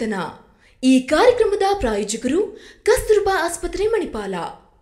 ಚಿಂತನ ಈ ಕಾರ್ಯಕ್ರಮದ ಪ್ರಾಯೋಜಕರು ಕಸ್ತೂರ್ಬಾ ಆಸ್ಪತ್ರೆ ಮಣಿಪಾಲ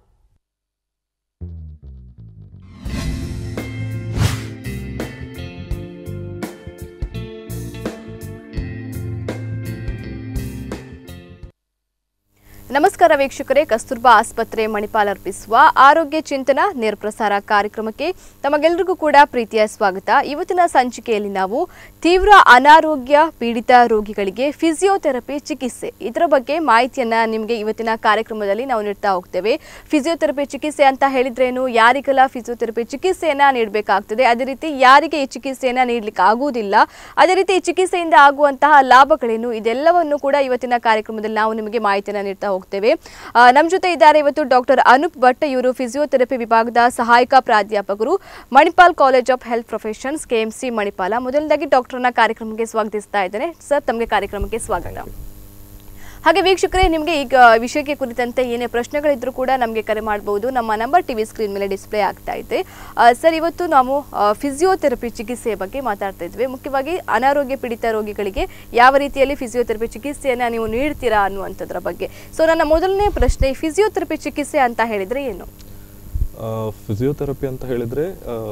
ನಮಸ್ಕಾರ ವೀಕ್ಷಕರೇ ಕಸ್ತೂರ್ಬಾ ಆಸ್ಪತ್ರೆ ಮಣಿಪಾಲ್ ಅರ್ಪಿಸುವ ಆರೋಗ್ಯ ಚಿಂತನ ನೇರಪ್ರಸಾರ ಕಾರ್ಯಕ್ರಮಕ್ಕೆ ತಮಗೆಲ್ಲರಿಗೂ ಕೂಡ ಪ್ರೀತಿಯ ಸ್ವಾಗತ ಇವತ್ತಿನ ಸಂಚಿಕೆಯಲ್ಲಿ ನಾವು ತೀವ್ರ ಅನಾರೋಗ್ಯ ಪೀಡಿತ ರೋಗಿಗಳಿಗೆ ಫಿಸಿಯೋಥೆರಪಿ ಚಿಕಿತ್ಸೆ ಇದರ ಬಗ್ಗೆ ಮಾಹಿತಿಯನ್ನ ನಿಮಗೆ ಇವತ್ತಿನ ಕಾರ್ಯಕ್ರಮದಲ್ಲಿ ನಾವು ನೀಡ್ತಾ ಹೋಗ್ತೇವೆ ಫಿಸಿಯೋಥೆರಪಿ ಚಿಕಿತ್ಸೆ ಅಂತ ಹೇಳಿದ್ರೇನು ಯಾರಿಗೆಲ್ಲ ಫಿಸಿಯೋಥೆರಪಿ ಚಿಕಿತ್ಸೆಯನ್ನ ನೀಡಬೇಕಾಗ್ತದೆ ಅದೇ ರೀತಿ ಯಾರಿಗೆ ಈ ಚಿಕಿತ್ಸೆಯನ್ನ ನೀಡಲಿಕ್ಕೆ ಆಗುವುದಿಲ್ಲ ಅದೇ ರೀತಿ ಈ ಚಿಕಿತ್ಸೆಯಿಂದ ಆಗುವಂತಹ ಲಾಭಗಳೇನು ಇದೆಲ್ಲವನ್ನು ಕೂಡ ಇವತ್ತಿನ ಕಾರ್ಯಕ್ರಮದಲ್ಲಿ ನಾವು ನಿಮಗೆ ಮಾಹಿತಿಯನ್ನು ನೀಡ್ತಾ ಹೋಗ್ತೇವೆ ಆ, ನಮ್ಮ ಜೊತೆ ಇದ್ದಾರೆ ಇವತ್ತು ಡಾಕ್ಟರ್ ಅನೂಪ್ ಭಟ್ ಇವರು ಫಿಸಿಯೋಥೆರಪಿ ವಿಭಾಗದ ಸಹಾಯಕ ಪ್ರಾಧ್ಯಾಪಕರು Manipal College of Health Professions KMC Manipal ಮೊದಲನೇದಾಗಿ ಡಾಕ್ಟರ್ನ ಕಾರ್ಯಕ್ರಮಕ್ಕೆ ಸ್ವಾಗತಿಸ್ತಾ ಇದ್ದೇನೆ ಸರ್ ತಮಗೆ ಕಾರ್ಯಕ್ರಮಕ್ಕೆ ಸ್ವಾಗತ ಹಾಗೆ ವೀಕ್ಷಕರೇ ನಿಮಗೆ ಈಗ ವಿಷಯಕ್ಕೆ ಕುರಿತಂತೆ ಏನೇ ಪ್ರಶ್ನೆಗಳಿದ್ರೂ ಕೂಡ ನಮಗೆ ಕರೆ ಮಾಡಬಹುದು ನಮ್ಮ ನಂಬರ್ ಟಿವಿ ಸ್ಕ್ರೀನ್ ಮೇಲೆ ಡಿಸ್ಪ್ಲೇ ಆಗ್ತಾ ಇದೆ ಆ, ಸರ್ ಇವತ್ತು ನಾವು ಆ, ಫಿಸಿಯೋಥೆರಪಿ ಚಿಕಿತ್ಸೆಯ ಬಗ್ಗೆ ಮಾತಾಡ್ತಾ ಇದ್ವಿ ಮುಖ್ಯವಾಗಿ ಅನಾರೋಗ್ಯ ಪೀಡಿತ ರೋಗಿಗಳಿಗೆ ಯಾವ ರೀತಿಯಲ್ಲಿ ಫಿಸಿಯೋಥೆರಪಿ ಚಿಕಿತ್ಸೆಯನ್ನು ನೀವು ನೀಡ್ತೀರಾ ಅನ್ನುವಂಥದ್ರ ಬಗ್ಗೆ ಸೊ ನನ್ನ ಮೊದಲನೇ ಪ್ರಶ್ನೆ ಫಿಸಿಯೋಥೆರಪಿ ಚಿಕಿತ್ಸೆ ಅಂತ ಹೇಳಿದ್ರೆ ಏನು ಫಿಸಿಯೋಥೆರಪಿ ಅಂತ ಹೇಳಿದರೆ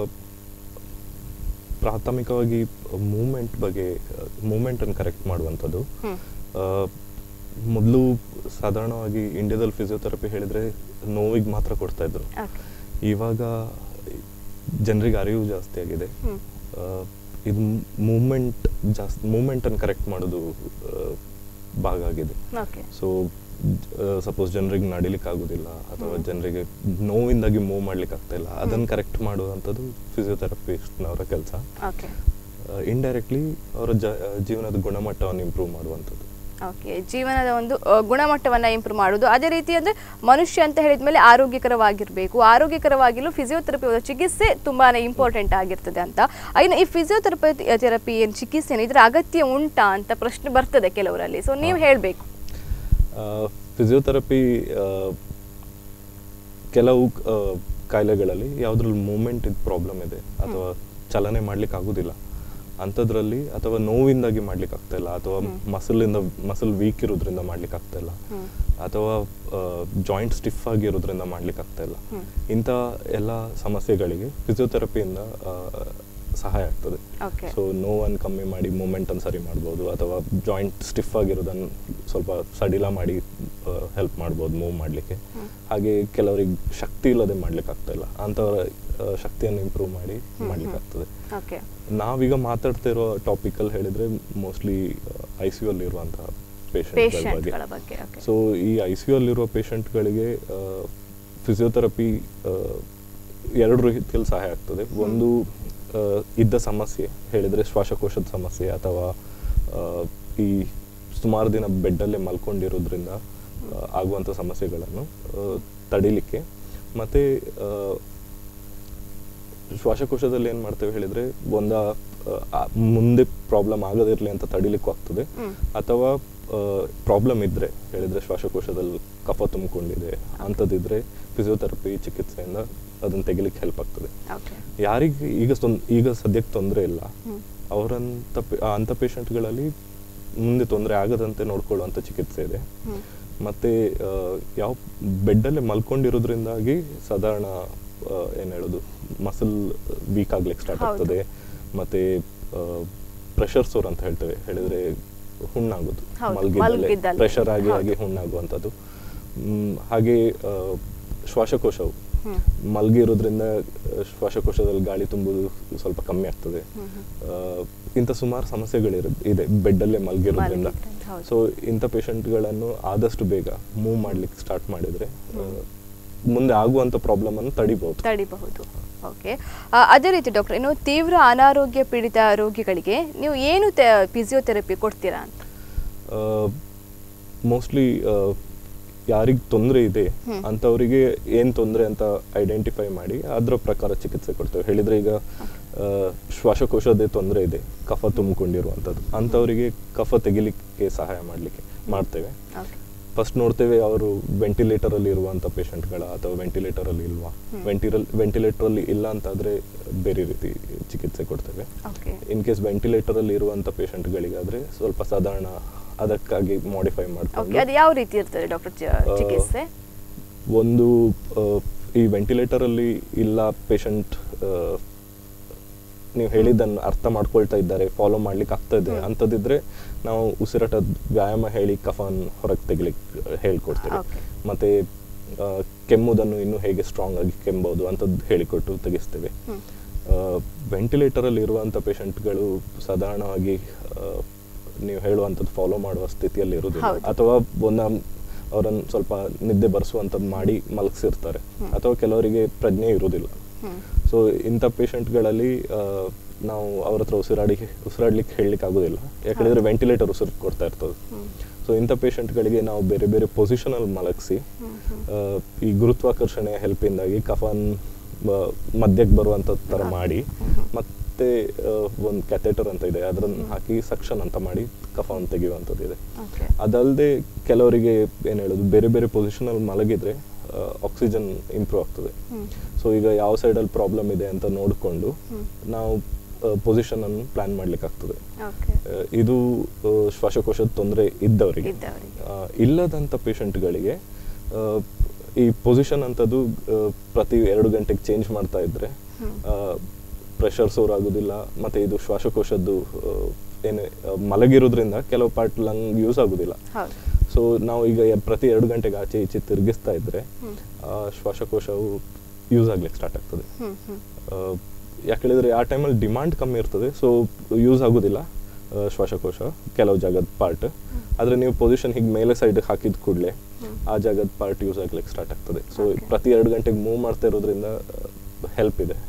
ಪ್ರಾಥಮಿಕವಾಗಿ ಮೂಮೆಂಟ್ ಬಗ್ಗೆ ಮೂಮೆಂಟನ್ನು ಕರೆಕ್ಟ್ ಮಾಡುವಂಥದ್ದು ಹ್ಮ್. ಮೊದಲು ಸಾಧಾರಣವಾಗಿ ಇಂಡಿಯಾದಲ್ಲಿ ಫಿಸಿಯೋಥೆರಪಿ ಹೇಳಿದರೆ ನೋವಿಗೆ ಮಾತ್ರ ಕೊಡ್ತಾ ಇದ್ರು ಓಕೆ ಇವಾಗ ಜನರಿಗೆ ಅರಿವು ಜಾಸ್ತಿ ಆಗಿದೆ ಹ್ಮ್. ಆ, ಇದು ಮೂಮೆಂಟ್ ಜಾಸ್ತಿ ಮೂಮೆಂಟನ್ನು ಕರೆಕ್ಟ್ ಮಾಡೋದು ಆ, ಭಾಗ ಆಗಿದೆ ಓಕೆ ಸೊ ಸಪೋಸ್ ಜನರಿಗೆ ನಡಿಲಿಕ್ಕೆ ಆಗೋದಿಲ್ಲ ಅಥವಾ ಜನರಿಗೆ ನೋವಿಂದಾಗಿ ಮೂವ್ ಮಾಡ್ಲಿಕ್ಕೆ ಆಗ್ತಾ ಇಲ್ಲ ಅದನ್ನು ಕರೆಕ್ಟ್ ಮಾಡುವಂಥದ್ದು ಫಿಸಿಯೋಥೆರಪಿಸ್ಟ್ನವರ ಕೆಲಸ ಓಕೆ ಇಂಡೈರೆಕ್ಟ್ಲಿ ಅವರ ಜ ಜೀವನದ ಗುಣಮಟ್ಟವನ್ನು ಇಂಪ್ರೂವ್ ಮಾಡುವಂಥದ್ದು ಓಕೆ ಜೀವನದ ಒಂದು ಆ, ಗುಣಮಟ್ಟವನ್ನ ಇಂಪ್ರೂವ್ ಮಾಡೋದು ಅದೇ ರೀತಿ ಅಂದ್ರೆ ಮನುಷ್ಯ ಅಂತ ಹೇಳಿದ್ಮೇಲೆ ಆರೋಗ್ಯಕರವಾಗಿರಬೇಕು ಆರೋಗ್ಯಕರವಾಗಿಲು ಫಿಸಿಯೋಥೆರಪಿ ಒಂದು ಚಿಕಿತ್ಸೆ ತುಂಬಾನೇ ಇಂಪಾರ್ಟೆಂಟ್ ಆಗಿರ್ತದೆ ಅಂತ ಇನ್ನು ಈ ಫಿಸಿಯೋಥೆರಪಿ ಥೆರಪಿ ಏನು ಚಿಕಿತ್ಸೆ ಏನು ಇದರ ಅಗತ್ಯ ಉಂಟಾ ಅಂತ ಪ್ರಶ್ನೆ ಬರ್ತದೆ ಕೆಲವರಲ್ಲಿ ಸೊ ನೀವು ಹೇಳಬೇಕು ಫಿಸಿಯೋಥೆರಪಿ ಕೆಲವು ಆ, ಕಾಯಿಲೆಗಳಲ್ಲಿ ಯಾವುದ್ರಲ್ಲಿ ಮೂಮೆಂಟ್ ಇದು ಪ್ರಾಬ್ಲಮ್ ಇದೆ ಅಥವಾ ಚಲನೆ ಮಾಡ್ಲಿಕ್ಕೆ ಆಗೋದಿಲ್ಲ ಅಂಥದ್ರಲ್ಲಿ ಅಥವಾ ನೋವಿಂದಾಗಿ ಮಾಡ್ಲಿಕ್ಕೆ ಆಗ್ತಾ ಇಲ್ಲ ಅಥವಾ ಮಸಲಿಂದ ಮಸಲ್ ವೀಕ್ ಇರೋದ್ರಿಂದ ಮಾಡ್ಲಿಕ್ಕೆ ಆಗ್ತಾ ಇಲ್ಲ ಅಥವಾ ಜಾಯಿಂಟ್ ಸ್ಟಿಫ್ ಆಗಿರೋದ್ರಿಂದ ಮಾಡ್ಲಿಕ್ಕೆ ಆಗ್ತಾ ಇಲ್ಲ ಇಂಥ ಎಲ್ಲ ಸಮಸ್ಯೆಗಳಿಗೆ ಫಿಸಿಯೋಥೆರಪಿಯಿಂದ ಆ, ಸಹಾಯ ಆಗ್ತದೆ ಓಕೆ ಸೊ ನೋವನ್ನು ಕಮ್ಮಿ ಮಾಡಿ ಮೂಮೆಂಟನ್ನು ಸರಿ ಮಾಡ್ಬೋದು ಅಥವಾ ಜಾಯಿಂಟ್ ಸ್ಟಿಫ್ ಆಗಿರೋದನ್ನು ಸ್ವಲ್ಪ ಸಡಿಲ ಮಾಡಿ ಹೆಲ್ಪ್ ಮಾಡ್ಬೋದು ಮೂವ್ ಮಾಡಲಿಕ್ಕೆ ಹಾಗೆ ಕೆಲವರಿಗೆ ಶಕ್ತಿ ಇಲ್ಲದೆ ಮಾಡ್ಲಿಕ್ಕೆ ಆಗ್ತಾ ಇಲ್ಲ ಅಂಥವರ ಆ, ಶಕ್ತಿಯನ್ನು ಇಂಪ್ರೂವ್ ಮಾಡಿ ಮಾಡ್ಲಿಕ್ಕೆ ಆಗ್ತದೆ ಓಕೆ ನಾವೀಗ ಮಾತಾಡ್ತಿರೋ ಟಾಪಿಕಲ್ಲಿ ಹೇಳಿದ್ರೆ ಮೋಸ್ಟ್ಲಿ ಐ ಸಿ ಯು ಅಲ್ಲಿರುವಂತಹ ಪೇಷಂಟ್ಗಳ ಬಗ್ಗೆ ಪೇಷಂಟ್ಗಳ ಬಗ್ಗೆ ಓಕೆ ಸೊ ಈ ಐ ಸಿ ಯು ಅಲ್ಲಿರುವ ಪೇಷಂಟ್ಗಳಿಗೆ ಫಿಸಿಯೋಥೆರಪಿ ಎರಡು ರೀತಿಯಲ್ಲಿ ಸಹಾಯ ಆಗ್ತದೆ ಒಂದು ಆ, ಇದ್ದ ಸಮಸ್ಯೆ ಹೇಳಿದರೆ ಶ್ವಾಸಕೋಶದ ಸಮಸ್ಯೆ ಅಥವಾ ಆ, ಈ ಸುಮಾರು ದಿನ ಬೆಡ್ಡಲ್ಲೇ ಮಲ್ಕೊಂಡಿರೋದ್ರಿಂದ ಆ, ಆಗುವಂಥ ಸಮಸ್ಯೆಗಳನ್ನು ಆ, ತಡಿಲಿಕ್ಕೆ ಮತ್ತು ಶ್ವಾಸಕೋಶದಲ್ಲಿ ಏನು ಮಾಡ್ತೇವೆ ಹೇಳಿದರೆ ಒಂದ ಆ, ಮುಂದೆ ಪ್ರಾಬ್ಲಮ್ ಆಗದಿರಲಿ ಅಂತ ತಡಿಲಿಕ್ಕೂ ಆಗ್ತದೆ ಅಥವಾ ಪ್ರಾಬ್ಲಮ್ ಇದ್ದರೆ ಹೇಳಿದರೆ ಶ್ವಾಸಕೋಶದಲ್ಲಿ ಕಫ ತುಂಬಿಕೊಂಡಿದೆ ಅಂಥದ್ದಿದ್ರೆ ಫಿಸಿಯೋಥೆರಪಿ ಚಿಕಿತ್ಸೆಯಿಂದ ಅದನ್ನು ತೆಗಿಲಿಕ್ಕೆ ಹೆಲ್ಪ್ ಆಗ್ತದೆ ಓಕೆ ಯಾರಿಗೆ ಈಗ ತೊಂದ್- ಈಗ ಸದ್ಯಕ್ಕೆ ತೊಂದರೆ ಇಲ್ಲ ಅವರಂಥ ಪೇ- ಆ ಅಂಥ ಪೇಷಂಟ್ಗಳಲ್ಲಿ ಮುಂದೆ ತೊಂದರೆ ಆಗದಂತೆ ನೋಡ್ಕೊಳ್ಳುವಂಥ ಚಿಕಿತ್ಸೆ ಇದೆ ಮತ್ತು ಯಾವ ಬೆಡ್ಡಲ್ಲೇ ಮಲ್ಕೊಂಡಿರೋದ್ರಿಂದಾಗಿ ಸಾಧಾರಣ ಏನು ಹೇಳೋದು ಮಸಲ್ ವೀಕ್ ಆಗ್ಲಿಕ್ಕೆ ಸ್ಟಾರ್ಟ್ ಹೌದು. ಆಗ್ತದೆ ಮತ್ತು ಪ್ರೆಷರ್ ಸೋರ್ ಅಂತ ಹೇಳ್ತೇವೆ ಹೇಳಿದರೆ ಹುಣ್ಣಾಗೋದು ಹೌದು, ಮಲಗಿದ್ದಲ್ಲೇ ಮಲಗಿದ್ದಲ್ಲೇ. ಪ್ರೆಷರ್ ಆಗಿ ಹೌದು. ಆಗಿ ಹುಣ್ಣಾಗುವಂಥದ್ದು ಮ್, ಹಾಗೆ ಆ, ಶ್ವಾಸಕೋಶವು ಹ್ಮ್. ಮಲಗಿರೋದ್ರಿಂದ ಆ, ಶ್ವಾಸಕೋಶದಲ್ಲಿ ಗಾಳಿ ತುಂಬುದು ಸ್ವಲ್ಪ ಕಮ್ಮಿ ಆಗ್ತದೆ ಆ, ಇಂಥ ಸುಮಾರು ಸಮಸ್ಯೆಗಳಿರ ಇದೆ ಬೆಡ್ಡಲ್ಲೇ ಮಲಗಿರೋದ್ರಿಂದ ಮಲಗಿದ್ರಿಂದ, ಹೌದು. ಸೊ ಇಂಥ ಪೇಷಂಟ್ಗಳನ್ನು ಆದಷ್ಟು ಬೇಗ ಮೂವ್ ಮಾಡ್ಲಿಕ್ಕೆ ಸ್ಟಾರ್ಟ್ ಮಾಡಿದರೆ ಮುಂದೆ ಆಗುವಂಥ ಪ್ರಾಬ್ಲಮನ್ನು ತಡಿಬಹುದು ತಡಿಬಹುದು ಓಕೆ ಅದೇ ರೀತಿ ಡಾಕ್ಟರ್ ಇನ್ನು ತೀವ್ರ ಅನಾರೋಗ್ಯ ಪೀಡಿತ ರೋಗಿಗಳಿಗೆ ನೀವು ಏನು ಫಿಸಿಯೋಥೆರಪಿ ಕೊಡ್ತೀರಾ ಅಂತ ಮೋಸ್ಟ್ಲಿ ಯಾರಿಗೆ ತೊಂದರೆ ಇದೆ ಅಂಥವರಿಗೆ ಏನು ತೊಂದರೆ ಅಂತ ಐಡೆಂಟಿಫೈ ಮಾಡಿ ಅದರ ಪ್ರಕಾರ ಚಿಕಿತ್ಸೆ ಕೊಡ್ತೇವೆ ಹೇಳಿದರೆ ಈಗ ಆ, ಶ್ವಾಸಕೋಶದೇ ತೊಂದರೆ ಇದೆ ಕಫ ತುಂಬಿಕೊಂಡಿರುವಂಥದ್ದು ಅಂಥವರಿಗೆ ಕಫ ತೆಗಿಲಿಕ್ಕೆ ಸಹಾಯ ಮಾಡಲಿಕ್ಕೆ ಮಾಡ್ತೇವೆ ಓಕೆ ಫಸ್ಟ್ ನೋಡ್ತೇವೆ ಅವರು ವೆಂಟಿಲೇಟರಲ್ಲಿ ಇರುವಂಥ ಪೇಷಂಟ್ಗಳ ಅಥವಾ ವೆಂಟಿಲೇಟರಲ್ಲಿ ಇಲ್ವಾ ವೆಂಟಿರಲ್ ವೆಂಟಿಲೇಟರಲ್ಲಿ ಇಲ್ಲ ಅಂತಾದರೆ ಬೇರೆ ರೀತಿ ಚಿಕಿತ್ಸೆ ಕೊಡ್ತೇವೆ ಓಕೆ ಇನ್ ಕೇಸ್ ವೆಂಟಿಲೇಟರಲ್ಲಿ ಇರುವಂಥ ಪೇಷಂಟ್ಗಳಿಗಾದರೆ ಸ್ವಲ್ಪ ಸಾಧಾರಣ ಅದಕ್ಕಾಗಿ ಮಾಡಿಫೈ ಓಕೆ ಮಾಡ್ಕೊಂಡು ಅದು ಯಾವ ರೀತಿ ಇರ್ತದೆ ಡಾಕ್ಟರ್ ಚಿಕಿತ್ಸೆ ಒಂದು ಆ, ಈ ವೆಂಟಿಲೇಟರ್ ಅಲ್ಲಿ ಇಲ್ಲ ಪೇಷಂಟ್ ನೀವು ಹೇಳಿದ್ದನ್ನು ಅರ್ಥ ಮಾಡ್ಕೊಳ್ತಾ ಇದ್ದಾರೆ ಫಾಲೋ ಮಾಡ್ಲಿಕ್ಕೆ ಆಗ್ತಾ ಇದೆ ಅಂತದಿದ್ರೆ ನಾವು ಉಸಿರಾಟದ ವ್ಯಾಯಾಮ ಹೇಳಿ ಕಫನ್ ಹೊರಗೆ ತೆಗಿಲಿಕ್ಕೆ ಹೇಳ್ಕೊಡ್ತೇವೆ Okay. ಮತ್ತೆ ಆ, ಕೆಮ್ಮುದನ್ನು ಇನ್ನೂ ಹೇಗೆ ಸ್ಟ್ರಾಂಗ್ ಆಗಿ ಕೆಮ್ಮಬಹುದು ಅಂತದ್ದು ಹೇಳಿಕೊಟ್ಟು ತೆಗಿಸ್ತೇವೆ ವೆಂಟಿಲೇಟರ್ ಅಲ್ಲಿ ಇರುವಂತ ಪೇಷಂಟ್ಗಳು ಸಾಧಾರಣವಾಗಿ ಆ, ನೀವು ಹೇಳುವಂಥದ್ದು ಫಾಲೋ ಮಾಡುವ ಸ್ಥಿತಿಯಲ್ಲಿ ಇರುವುದಿಲ್ಲ ಹೌದು. ಅಥವಾ ಒಂದ ಅವರನ್ನು ಸ್ವಲ್ಪ ನಿದ್ದೆ ಬರೆಸುವಂಥದ್ದು ಮಾಡಿ ಮಲಗಿಸಿರ್ತಾರೆ ಅಥವಾ ಕೆಲವರಿಗೆ ಪ್ರಜ್ಞೆ ಇರುವುದಿಲ್ಲ ಸೊ ಇಂಥ ಪೇಷಂಟ್ಗಳಲ್ಲಿ ನಾವು ಅವ್ರ ಹತ್ರ ಉಸಿರಾಡಿ ಉಸಿರಾಡ್ಲಿಕ್ಕೆ ಹೇಳಲಿಕ್ಕೆ ಆಗೋದಿಲ್ಲ ಯಾಕಂದ್ರೆ ವೆಂಟಿಲೇಟರ್ ಉಸಿರು ಕೊಡ್ತಾ ಇರ್ತದೆ ಸೊ ಇಂಥ ಪೇಷಂಟ್ಗಳಿಗೆ ನಾವು ಬೇರೆ ಬೇರೆ ಪೊಸಿಷನಲ್ಲಿ ಮಲಗಿಸಿ ಈ ಗುರುತ್ವಾಕರ್ಷಣೆಯ ಹೆಲ್ಪಿಂದಾಗಿ ಕಫನ್ ಮಧ್ಯಕ್ಕೆ ಬರುವಂಥ ಥರ ಮಾಡಿ ಮತ್ತೆ ಒಂದು ಕ್ಯಾಥೆಟರ್ ಅಂತ ಇದೆ ಅದನ್ನು ಹಾಕಿ ಸಕ್ಷನ್ ಅಂತ ಮಾಡಿ ಕಫವನ್ನು ತೆಗೆಯುವಂಥದ್ದು ಇದೆ ಓಕೆ ಅದಲ್ಲದೆ ಕೆಲವರಿಗೆ ಏನು ಹೇಳೋದು ಬೇರೆ ಬೇರೆ ಪೊಸಿಷನಲ್ಲಿ ಮಲಗಿದ್ರೆ ಆಕ್ಸಿಜನ್ ಇಂಪ್ರೂವ್ ಆಗ್ತದೆ ಸೊ ಈಗ ಯಾವ ಸೈಡಲ್ಲಿ ಪ್ರಾಬ್ಲಮ್ ಇದೆ ಅಂತ ನೋಡಿಕೊಂಡು ನಾವು ಪೊಸಿಷನ್ ಅನ್ನು ಪ್ಲಾನ್ ಮಾಡ್ಲಿಕ್ಕೆ ಆಗ್ತದೆ ಓಕೆ ಆ, ಇದು ಆ, ಶ್ವಾಸಕೋಶದ ತೊಂದರೆ ಇದ್ದವರಿಗೆ ಇದ್ದವರಿಗೆ. ಆ, ಇಲ್ಲದಂಥ ಪೇಷಂಟ್ಗಳಿಗೆ ಈ ಪೊಸಿಷನ್ ಅಂತದ್ದು ಆ, ಪ್ರತಿ ಎರಡು ಗಂಟೆಗೆ ಚೇಂಜ್ ಮಾಡ್ತಾ ಇದ್ರೆ ಪ್ರೆಷರ್ ಸೋರ್ ಆಗೋದಿಲ್ಲ ಮತ್ತೆ ಇದು ಶ್ವಾಸಕೋಶದ್ದು ಆ, ಏನು ಆ, ಮಲಗಿರೋದ್ರಿಂದ ಕೆಲವು ಪಾರ್ಟ್ ಲಂಗ್ ಯೂಸ್ ಆಗೋದಿಲ್ಲ ಹೌದು ಸೊ ನಾವು ಈಗ ಎ- ಪ್ರತಿ ಎರಡು ಗಂಟೆಗೆ ಆಚೆ ಈಚೆ ತಿರುಗಿಸ್ತಾ ಇದ್ರೆ ಆ, ಶ್ವಾಸಕೋಶವು ಯೂಸ್ ಆಗ್ಲಿಕ್ಕೆ ಸ್ಟಾರ್ಟ್ ಆಗ್ತದೆ ಹ್ಮ್ ಹ್ಮ್ ಆ, ಯಾಕೆ ಹೇಳಿದ್ರೆ ಆ ಟೈಮಲ್ಲಿ ಡಿಮಾಂಡ್ ಕಮ್ಮಿ ಇರ್ತದೆ ಸೊ ಯೂಸ್ ಆಗೋದಿಲ್ಲ ಆ, ಶ್ವಾಸಕೋಶ ಕೆಲವು ಜಾಗದ ಪಾರ್ಟ್ ಆದರೆ ನೀವು ಪೊಸಿಷನ್ ಹೀಗೆ ಮೇಲೆ ಸೈಡ್ ಹಾಕಿದ ಕೂಡಲೇ ಆ ಜಾಗದ ಪಾರ್ಟ್ ಯೂಸ್ ಆಗ್ಲಿಕ್ಕೆ ಸ್ಟಾರ್ಟ್ ಆಗ್ತದೆ ಸೊ ಪ್ರತಿ ಎರಡು ಗಂಟೆಗೆ ಮೂವ್ ಮಾಡ್ತಾ ಇರೋದ್ರಿಂದ ಹೆಲ್ಪ್ ಇದೆ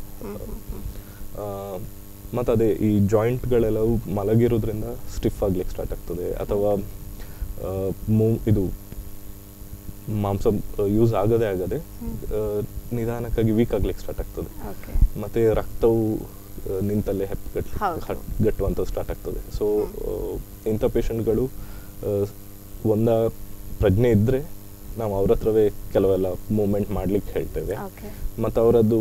ಮತ್ತು ಅದೇ ಈ ಜಾಯಿಂಟ್ಗಳೆಲ್ಲವೂ ಮಲಗಿರೋದ್ರಿಂದ ಸ್ಟಿಫ್ ಆಗ್ಲಿಕ್ಕೆ ಸ್ಟಾರ್ಟ್ ಆಗ್ತದೆ ಅಥವಾ ಮೂವ್ ಇದು ಮಾಂಸ ಯೂಸ್ ಆಗದೆ ಆಗದೆ ಆ, ನಿಧಾನಕ್ಕಾಗಿ ವೀಕ್ ಆಗ್ಲಿಕ್ಕೆ ಸ್ಟಾರ್ಟ್ ಆಗ್ತದೆ ಓಕೆ ಮತ್ತೆ ರಕ್ತವು ಆ, ನಿಂತಲ್ಲೇ ಹೆಪ್ಪಗಟ್ ಹೌದು. ಗಟ್ಟುವಂತ ಸ್ಟಾರ್ಟ್ ಆಗ್ತದೆ ಸೊ ಇಂಥ ಪೇಷಂಟ್ಗಳು ಒಂದ ಪ್ರಜ್ಞೆ ಇದ್ರೆ ನಾವು ಅವ್ರ ಹತ್ರವೇ ಕೆಲವೆಲ್ಲ ಮೂವ್ಮೆಂಟ್ ಮಾಡ್ಲಿಕ್ಕೆ ಹೇಳ್ತೇವೆ ಓಕೆ ಮತ್ತು ಅವರದ್ದು